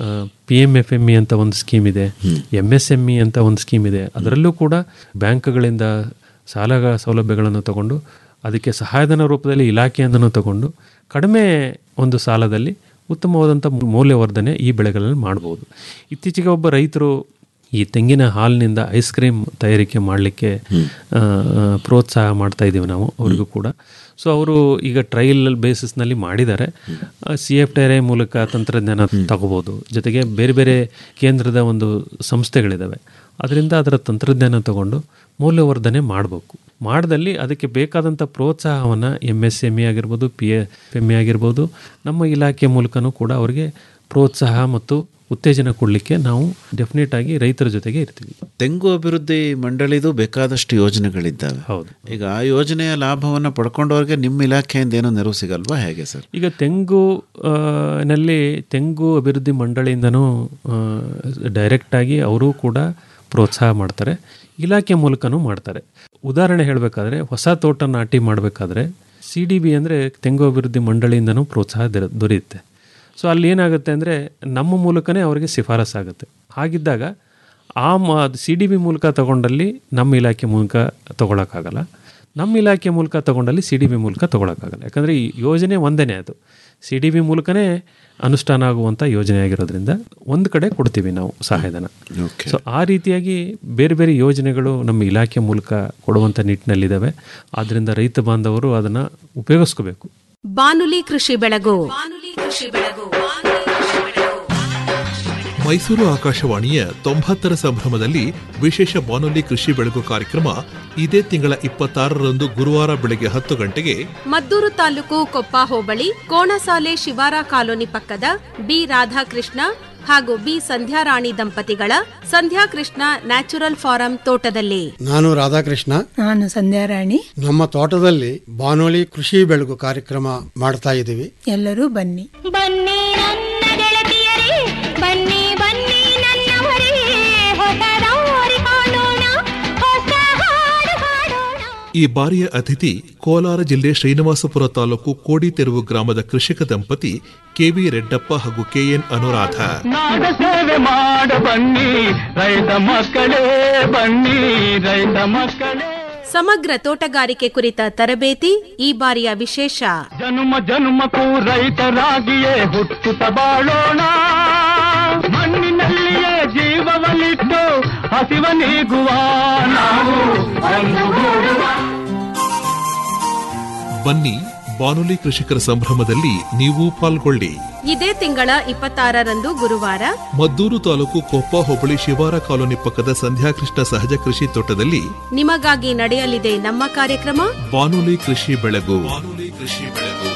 P M F M E ಅಂತ ಒಂದು ಸ್ಕೀಮ್ ಇದೆ ಎಮ್ ಎಸ್ ಎಮ್ ಇ ಅಂತ ಒಂದು ಸ್ಕೀಮ್ ಇದೆ ಅದರಲ್ಲೂ ಕೂಡ ಬ್ಯಾಂಕ್ಗಳಿಂದ ಸಾಲ ಸೌಲಭ್ಯಗಳನ್ನು ತಗೊಂಡು ಅದಕ್ಕೆ ಸಹಾಯಧನ ರೂಪದಲ್ಲಿ ಇಲಾಖೆಯಿಂದನೂ ತಗೊಂಡು ಕಡಿಮೆ ಒಂದು ಸಾಲದಲ್ಲಿ ಉತ್ತಮವಾದಂಥ ಮೌಲ್ಯವರ್ಧನೆ ಈ ಬೆಳೆಗಳಲ್ಲಿ ಮಾಡ್ಬೋದು ಇತ್ತೀಚೆಗೆ ಒಬ್ಬ ರೈತರು ಈ ತೆಂಗಿನ ಹಾಲಿನಿಂದ ಐಸ್ ಕ್ರೀಮ್ ತಯಾರಿಕೆ ಮಾಡಲಿಕ್ಕೆ ಪ್ರೋತ್ಸಾಹ ಮಾಡ್ತಾ ಇದ್ದೀವಿ ನಾವು ಅವ್ರಿಗೂ ಕೂಡ ಸೊ ಅವರು ಈಗ ಟ್ರಯಲ್ ಬೇಸಿಸ್ನಲ್ಲಿ ಮಾಡಿದ್ದಾರೆ ಸಿ ಎಫ್ ಟೈರೈ ಮೂಲಕ ತಂತ್ರಜ್ಞಾನ ತಗೋಬೋದು ಜೊತೆಗೆ ಬೇರೆ ಬೇರೆ ಕೇಂದ್ರದ ಒಂದು ಸಂಸ್ಥೆಗಳಿದ್ದಾವೆ ಅದರಿಂದ ಅದರ ತಂತ್ರಜ್ಞಾನ ತಗೊಂಡು ಮೌಲ್ಯವರ್ಧನೆ ಮಾಡಬೇಕು ಮಾಡ್ದಲ್ಲಿ ಅದಕ್ಕೆ ಬೇಕಾದಂಥ ಪ್ರೋತ್ಸಾಹವನ್ನು ಎಮ್ ಎಸ್ ಎಮ್ ಇ ಆಗಿರ್ಬೋದು ಪಿ ಎಮ್ ಇ ಆಗಿರ್ಬೋದು ನಮ್ಮ ಇಲಾಖೆ ಮೂಲಕನೂ ಕೂಡ ಅವರಿಗೆ ಪ್ರೋತ್ಸಾಹ ಮತ್ತು ಉತ್ತೇಜನ ಕೊಡಲಿಕ್ಕೆ ನಾವು ಡೆಫಿನೆಟ್ ಆಗಿ ರೈತರ ಜೊತೆಗೆ ಇರ್ತೀವಿ ತೆಂಗು ಅಭಿವೃದ್ಧಿ ಮಂಡಳಿದು ಬೇಕಾದಷ್ಟು ಯೋಜನೆಗಳಿದ್ದಾವೆ ಹೌದು ಈಗ ಆ ಯೋಜನೆಯ ಲಾಭವನ್ನು ಪಡ್ಕೊಂಡವ್ರಿಗೆ ನಿಮ್ಮ ಇಲಾಖೆಯಿಂದ ಏನೋ ನೆರವು ಸಿಗಲ್ವಾ ಹೇಗೆ ಸರ್ ಈಗ ತೆಂಗು ಆ, ನಲ್ಲಿ ತೆಂಗು ಅಭಿವೃದ್ಧಿ ಮಂಡಳಿಯಿಂದನೂ ಡೈರೆಕ್ಟಾಗಿ ಅವರು ಕೂಡ ಪ್ರೋತ್ಸಾಹ ಮಾಡ್ತಾರೆ ಇಲಾಖೆ ಮೂಲಕನೂ ಮಾಡ್ತಾರೆ ಉದಾಹರಣೆ ಹೇಳಬೇಕಾದ್ರೆ ಹೊಸ ತೋಟ ನಾಟಿ ಮಾಡಬೇಕಾದ್ರೆ ಸಿ ಡಿ ಬಿ ಅಂದರೆ ತೆಂಗು ಅಭಿವೃದ್ಧಿ ಮಂಡಳಿಯಿಂದನೂ ಪ್ರೋತ್ಸಾಹ ದೊರೆ- ದೊರೆಯುತ್ತೆ ಸೊ ಅಲ್ಲಿ ಏನಾಗುತ್ತೆ ಅಂದರೆ ನಮ್ಮ ಮೂಲಕನೇ ಅವರಿಗೆ ಶಿಫಾರಸ್ಸಾಗುತ್ತೆ ಹಾಗಿದ್ದಾಗ ಆ ಸಿ ಡಿ ಬಿ ಮೂಲಕ ತಗೊಂಡಲ್ಲಿ ನಮ್ಮ ಇಲಾಖೆ ಮೂಲಕ ತಗೊಳಕ್ಕಾಗಲ್ಲ ನಮ್ಮ ಇಲಾಖೆ ಮೂಲಕ ತಗೊಂಡಲ್ಲಿ ಸಿ ಡಿ ಬಿ ಮೂಲಕ ತಗೊಳಕ್ಕಾಗಲ್ಲ ಯಾಕಂದರೆ ಈ ಯೋಜನೆ ಒಂದೇ ಅದು ಸಿ ಡಿ ಬಿ ಮೂಲಕನೇ ಅನುಷ್ಠಾನ ಆಗುವಂಥ ಯೋಜನೆ ಆಗಿರೋದ್ರಿಂದ ಒಂದು ಕಡೆ ಕೊಡ್ತೀವಿ ನಾವು ಸಹಾಯಧನ ಸೊ ಆ ರೀತಿಯಾಗಿ ಬೇರೆ ಬೇರೆ ಯೋಜನೆಗಳು ನಮ್ಮ ಇಲಾಖೆ ಮೂಲಕ ಕೊಡುವಂಥ ನಿಟ್ಟಿನಲ್ಲಿದ್ದಾವೆ ಆದ್ದರಿಂದ ರೈತ ಬಾಂಧವರು ಅದನ್ನು ಉಪಯೋಗಿಸ್ಕೋಬೇಕು ಬಾನುಲಿ ಕೃಷಿ ಬೆಳಗು ಬಾನುಲಿ ಕೃಷಿ ಬೆಳಗು ಮೈಸೂರು ಆಕಾಶವಾಣಿಯ ತೊಂಬತ್ತರ ಸಂಭ್ರಮದಲ್ಲಿ ವಿಶೇಷ ಬಾನುಲಿ ಕೃಷಿ ಬೆಳಗು ಕಾರ್ಯಕ್ರಮ ಇದೇ ತಿಂಗಳ ಇಪ್ಪತ್ತಾರರಂದು ಗುರುವಾರ ಬೆಳಗ್ಗೆ ಹತ್ತು ಗಂಟೆಗೆ ಮದ್ದೂರು ತಾಲೂಕು ಕೊಪ್ಪ ಹೋಬಳಿ ಕೋಣಸಾಲೆ ಶಿವಾರ ಕಾಲೋನಿ ಪಕ್ಕದ ಬಿ ರಾಧಾಕೃಷ್ಣ ಹಾಗೂ ಬಿ ಸಂಧ್ಯಾರಾಣಿ ದಂಪತಿಗಳ ಸಂಧ್ಯಾಕೃಷ್ಣ ನ್ಯಾಚುರಲ್ ಫಾರಂ ತೋಟದಲ್ಲಿ ನಾನು ರಾಧಾಕೃಷ್ಣ ನಾನು ಸಂಧ್ಯಾರಾಣಿ ನಮ್ಮ ತೋಟದಲ್ಲಿ ಬಾನುಲಿ ಕೃಷಿ ಬೆಳಗು ಕಾರ್ಯಕ್ರಮ ಮಾಡ್ತಾ ಇದ್ದೀವಿ ಎಲ್ಲರೂ ಬನ್ನಿ ಬನ್ನಿ ನನ್ನ ಗೆಳತಿಯರೇ ಬನ್ನಿ ಬನ್ನಿ ನನ್ನವರೇ ಹೊಸ ದಾರಿ ಕಾಣೋಣ ಹೊಸ ಹಾಡು ಹಾಡೋಣ ಈ ಬಾರಿಯ ಅತಿಥಿ ಕೋಲಾರ ಜಿಲ್ಲೆ ಶ್ರೀನಿವಾಸಪುರ ತಾಲೂಕು ಕೋಡಿತೆರುವು ಗ್ರಾಮದ ಕೃಷಿಕ ದಂಪತಿ ಕೆವಿ ರೆಡ್ಡಪ್ಪ ಹಾಗೂ ಕೆಎನ್ ಅನುರಾಧ ನಾಡ ಸೇವೆ ಮಾಡ ಬನ್ನಿ ರೈತ ಮಕ್ಕಳೇ ಬನ್ನಿ ರೈತ ಮಕ್ಕಳೇ ಸಮಗ್ರ ತೋಟಗಾರಿಕೆ ಕುರಿತ ತರಬೇತಿ ಈ ಬಾರಿಯ ವಿಶೇಷ ಜನುಮ ಜನುಮಕ್ಕೂ ರೈತರಾಗಿಯೇ ಹುಟ್ಟುತ್ತ ಬಾಳೋಣ ಮಣ್ಣಿನಲ್ಲಿಯೇ ಜೀವವನ್ನಿಟ್ಟು ಹಸಿವ ನೀಗುವ ನಾವು ಒಂದುಗೂಡುವ ಬನ್ನಿ ಬಾನುಲಿ ಕೃಷಿಕರ ಸಂಭ್ರಮದಲ್ಲಿ ನೀವು ಪಾಲ್ಗೊಳ್ಳಿ ಇದೇ ತಿಂಗಳ ಇಪ್ಪತ್ತಾರರಂದು ಗುರುವಾರ ಮದ್ದೂರು ತಾಲೂಕು ಕೊಪ್ಪ ಹೋಬಳಿ ಶಿವಾರ ಕಾಲೋನಿ ಪಕ್ಕದ ಸಂಧ್ಯಾಕೃಷ್ಣ ಸಹಜ ಕೃಷಿ ತೋಟದಲ್ಲಿ ನಿಮಗಾಗಿ ನಡೆಯಲಿದೆ ನಮ್ಮ ಕಾರ್ಯಕ್ರಮ ಬಾನುಲಿ ಕೃಷಿ ಬೆಳಗು ಬಾನುಲಿ ಕೃಷಿ ಬೆಳಗು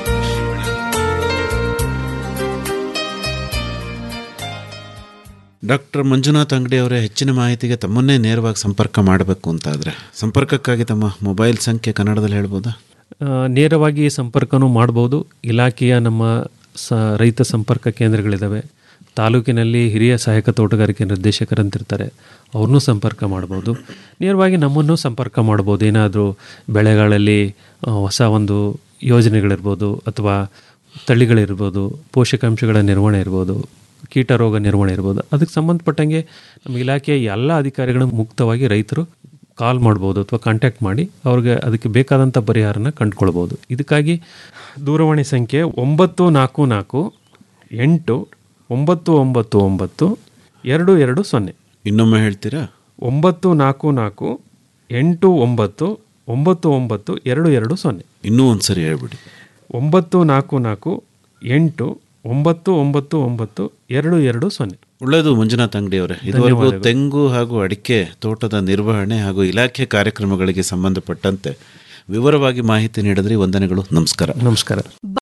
ಡಾಕ್ಟರ್ ಮಂಜುನಾಥ್ ಅಂಗಡಿ ಅವರೇ ಹೆಚ್ಚಿನ ಮಾಹಿತಿಗೆ ತಮ್ಮನ್ನೇ ನೇರವಾಗಿ ಸಂಪರ್ಕ ಮಾಡಬೇಕು ಅಂತಾದರೆ ಸಂಪರ್ಕಕ್ಕಾಗಿ ತಮ್ಮ ಮೊಬೈಲ್ ಸಂಖ್ಯೆ ಕನ್ನಡದಲ್ಲಿ ಹೇಳ್ಬೋದಾ ಆ, ನೇರವಾಗಿ ಸಂಪರ್ಕನೂ ಮಾಡ್ಬೋದು ಇಲಾಖೆಯ ನಮ್ಮ ಸ ರೈತ ಸಂಪರ್ಕ ಕೇಂದ್ರಗಳಿದ್ದಾವೆ ತಾಲೂಕಿನಲ್ಲಿ ಹಿರಿಯ ಸಹಾಯಕ ತೋಟಗಾರಿಕೆ ನಿರ್ದೇಶಕರಂತಿರ್ತಾರೆ ಅವ್ರನ್ನೂ ಸಂಪರ್ಕ ಮಾಡ್ಬೋದು ನೇರವಾಗಿ ನಮ್ಮನ್ನು ಸಂಪರ್ಕ ಮಾಡ್ಬೋದು ಏನಾದರೂ ಬೆಳೆಗಳಲ್ಲಿ ಆ, ಹೊಸ ಒಂದು ಯೋಜನೆಗಳಿರ್ಬೋದು ಅಥವಾ ತಳಿಗಳಿರ್ಬೋದು ಪೋಷಕಾಂಶಗಳ ನಿರ್ವಹಣೆ ಇರ್ಬೋದು ಕೀಟ ರೋಗ ನಿರ್ವಹಣೆ ಇರ್ಬೋದು ಅದಕ್ಕೆ ಸಂಬಂಧಪಟ್ಟಂಗೆ ನಮ್ಮ ಇಲಾಖೆಯ ಎಲ್ಲ ಅಧಿಕಾರಿಗಳು ಮುಕ್ತವಾಗಿ ರೈತರು ಕಾಲ್ ಮಾಡ್ಬೋದು ಅಥವಾ ಕಾಂಟ್ಯಾಕ್ಟ್ ಮಾಡಿ ಅವ್ರಿಗೆ ಅದಕ್ಕೆ ಬೇಕಾದಂಥ ಪರಿಹಾರನ ಕಂಡುಕೊಳ್ಬೋದು ಇದಕ್ಕಾಗಿ ದೂರವಾಣಿ ಸಂಖ್ಯೆ ಒಂಬತ್ತು ನಾಲ್ಕು ನಾಲ್ಕು ಎಂಟು ಒಂಬತ್ತು ಒಂಬತ್ತು ಒಂಬತ್ತು ಎರಡು ಎರಡು ಸೊನ್ನೆ ಇನ್ನೊಮ್ಮೆ ಹೇಳ್ತೀರಾ ಒಂಬತ್ತು ನಾಲ್ಕು ನಾಲ್ಕು ಎಂಟು ಒಂಬತ್ತು ಒಂಬತ್ತು ಒಂಬತ್ತು ಎರಡು ಎರಡು ಸೊನ್ನೆ ಇನ್ನೂ ಒಂದು ಸರಿ ಹೇಳ್ಬಿಡಿ ಒಂಬತ್ತು ನಾಲ್ಕು ನಾಲ್ಕು ಎಂಟು ಒಂಬತ್ತು ಒಂಬತ್ತು ಒಂಬತ್ತು ಎರಡು ಎರಡು ಸೊನ್ನೆ ಒಳ್ಳೆಯದು ಮಂಜುನಾಥ್ ಅಂಗಡಿ ಅವರೇ ಇದುವರೆಗೂ ಧನ್ಯವಾದಗಳು. ತೆಂಗು ಹಾಗೂ ಅಡಿಕೆ ತೋಟದ ನಿರ್ವಹಣೆ ಹಾಗೂ ಇಲಾಖೆ ಕಾರ್ಯಕ್ರಮಗಳಿಗೆ ಸಂಬಂಧಪಟ್ಟಂತೆ ವಿವರವಾಗಿ ಮಾಹಿತಿ ನೀಡಿದ್ರಿ ವಂದನೆಗಳು ನಮಸ್ಕಾರ ನಮಸ್ಕಾರ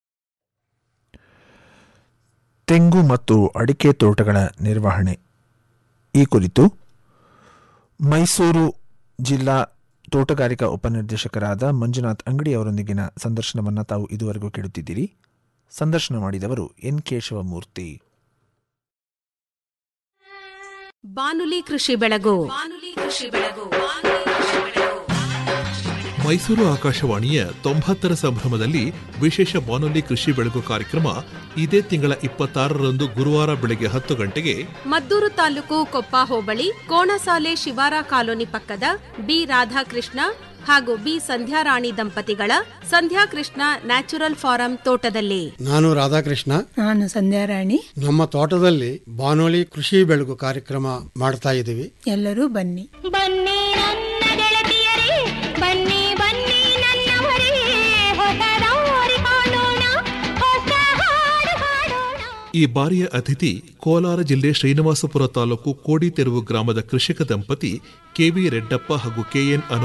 ತೆಂಗು ಮತ್ತು ಅಡಿಕೆ ತೋಟಗಳ ನಿರ್ವಹಣೆ ಈ ಕುರಿತು ಮೈಸೂರು ಜಿಲ್ಲಾ ತೋಟಗಾರಿಕಾ ಉಪನಿರ್ದೇಶಕರಾದ ಮಂಜುನಾಥ್ ಅಂಗಡಿ ಅವರೊಂದಿಗಿನ ಸಂದರ್ಶನವನ್ನು ತಾವು ಇದುವರೆಗೂ ಕೇಳುತ್ತಿದ್ದೀರಿ ಸಂದರ್ಶನ ಮಾಡಿದವರು ಎನ್ ಕೇಶವಮೂರ್ತಿ ಬಾನುಲಿ ಕೃಷಿ ಬೆಳಗು ಬಾನುಲಿ ಕೃಷಿ ಬೆಳಗು ಮೈಸೂರು ಆಕಾಶವಾಣಿಯ ತೊಂಬತ್ತರ ಸಂಭ್ರಮದಲ್ಲಿ ವಿಶೇಷ ಬಾನುಲಿ ಕೃಷಿ ಬೆಳಗು ಕಾರ್ಯಕ್ರಮ ಇದೇ ತಿಂಗಳ ಇಪ್ಪತ್ತಾರರಂದು ಗುರುವಾರ ಬೆಳಗ್ಗೆ ಹತ್ತು ಗಂಟೆಗೆ ಮದ್ದೂರು ತಾಲೂಕು ಕೊಪ್ಪ ಹೋಬಳಿ ಕೋಣಸಾಲೆ ಶಿವಾರ ಕಾಲೋನಿ ಪಕ್ಕದ ಬಿ ರಾಧಾಕೃಷ್ಣ ಹಾಗೂ ಬಿ ಸಂಧ್ಯಾರಾಣಿ ದಂಪತಿಗಳ ಸಂಧ್ಯಾಕೃಷ್ಣ ನ್ಯಾಚುರಲ್ ಫಾರಂ ತೋಟದಲ್ಲಿ ನಾನು ರಾಧಾಕೃಷ್ಣ ನಾನು ಸಂಧ್ಯಾರಾಣಿ ನಮ್ಮ ತೋಟದಲ್ಲಿ ಬಾನುಲಿ ಕೃಷಿ ಬೆಳಗು ಕಾರ್ಯಕ್ರಮ ಮಾಡ್ತಾ ಇದ್ದೀವಿ ಎಲ್ಲರೂ ಬನ್ನಿ ಬನ್ನಿ ನನ್ನ ಗೆಳತಿಯರೇ ಬನ್ನಿ ಬನ್ನಿ ನನ್ನವರೇ ಹೊಸ ದಾರಿ ಕಾಣೋಣ ಹೊಸ ಹಾಡು ಹಾಡೋಣ ಈ ಬಾರಿಯ ಅತಿಥಿ ಕೋಲಾರ ಜಿಲ್ಲೆ ಶ್ರೀನಿವಾಸಪುರ ತಾಲೂಕು ಕೋಡಿತೆರುವು ಗ್ರಾಮದ ಕೃಷಿಕ ದಂಪತಿ ಕೆವಿ ರೆಡ್ಡಪ್ಪ ಹಾಗೂ ಕೆಎನ್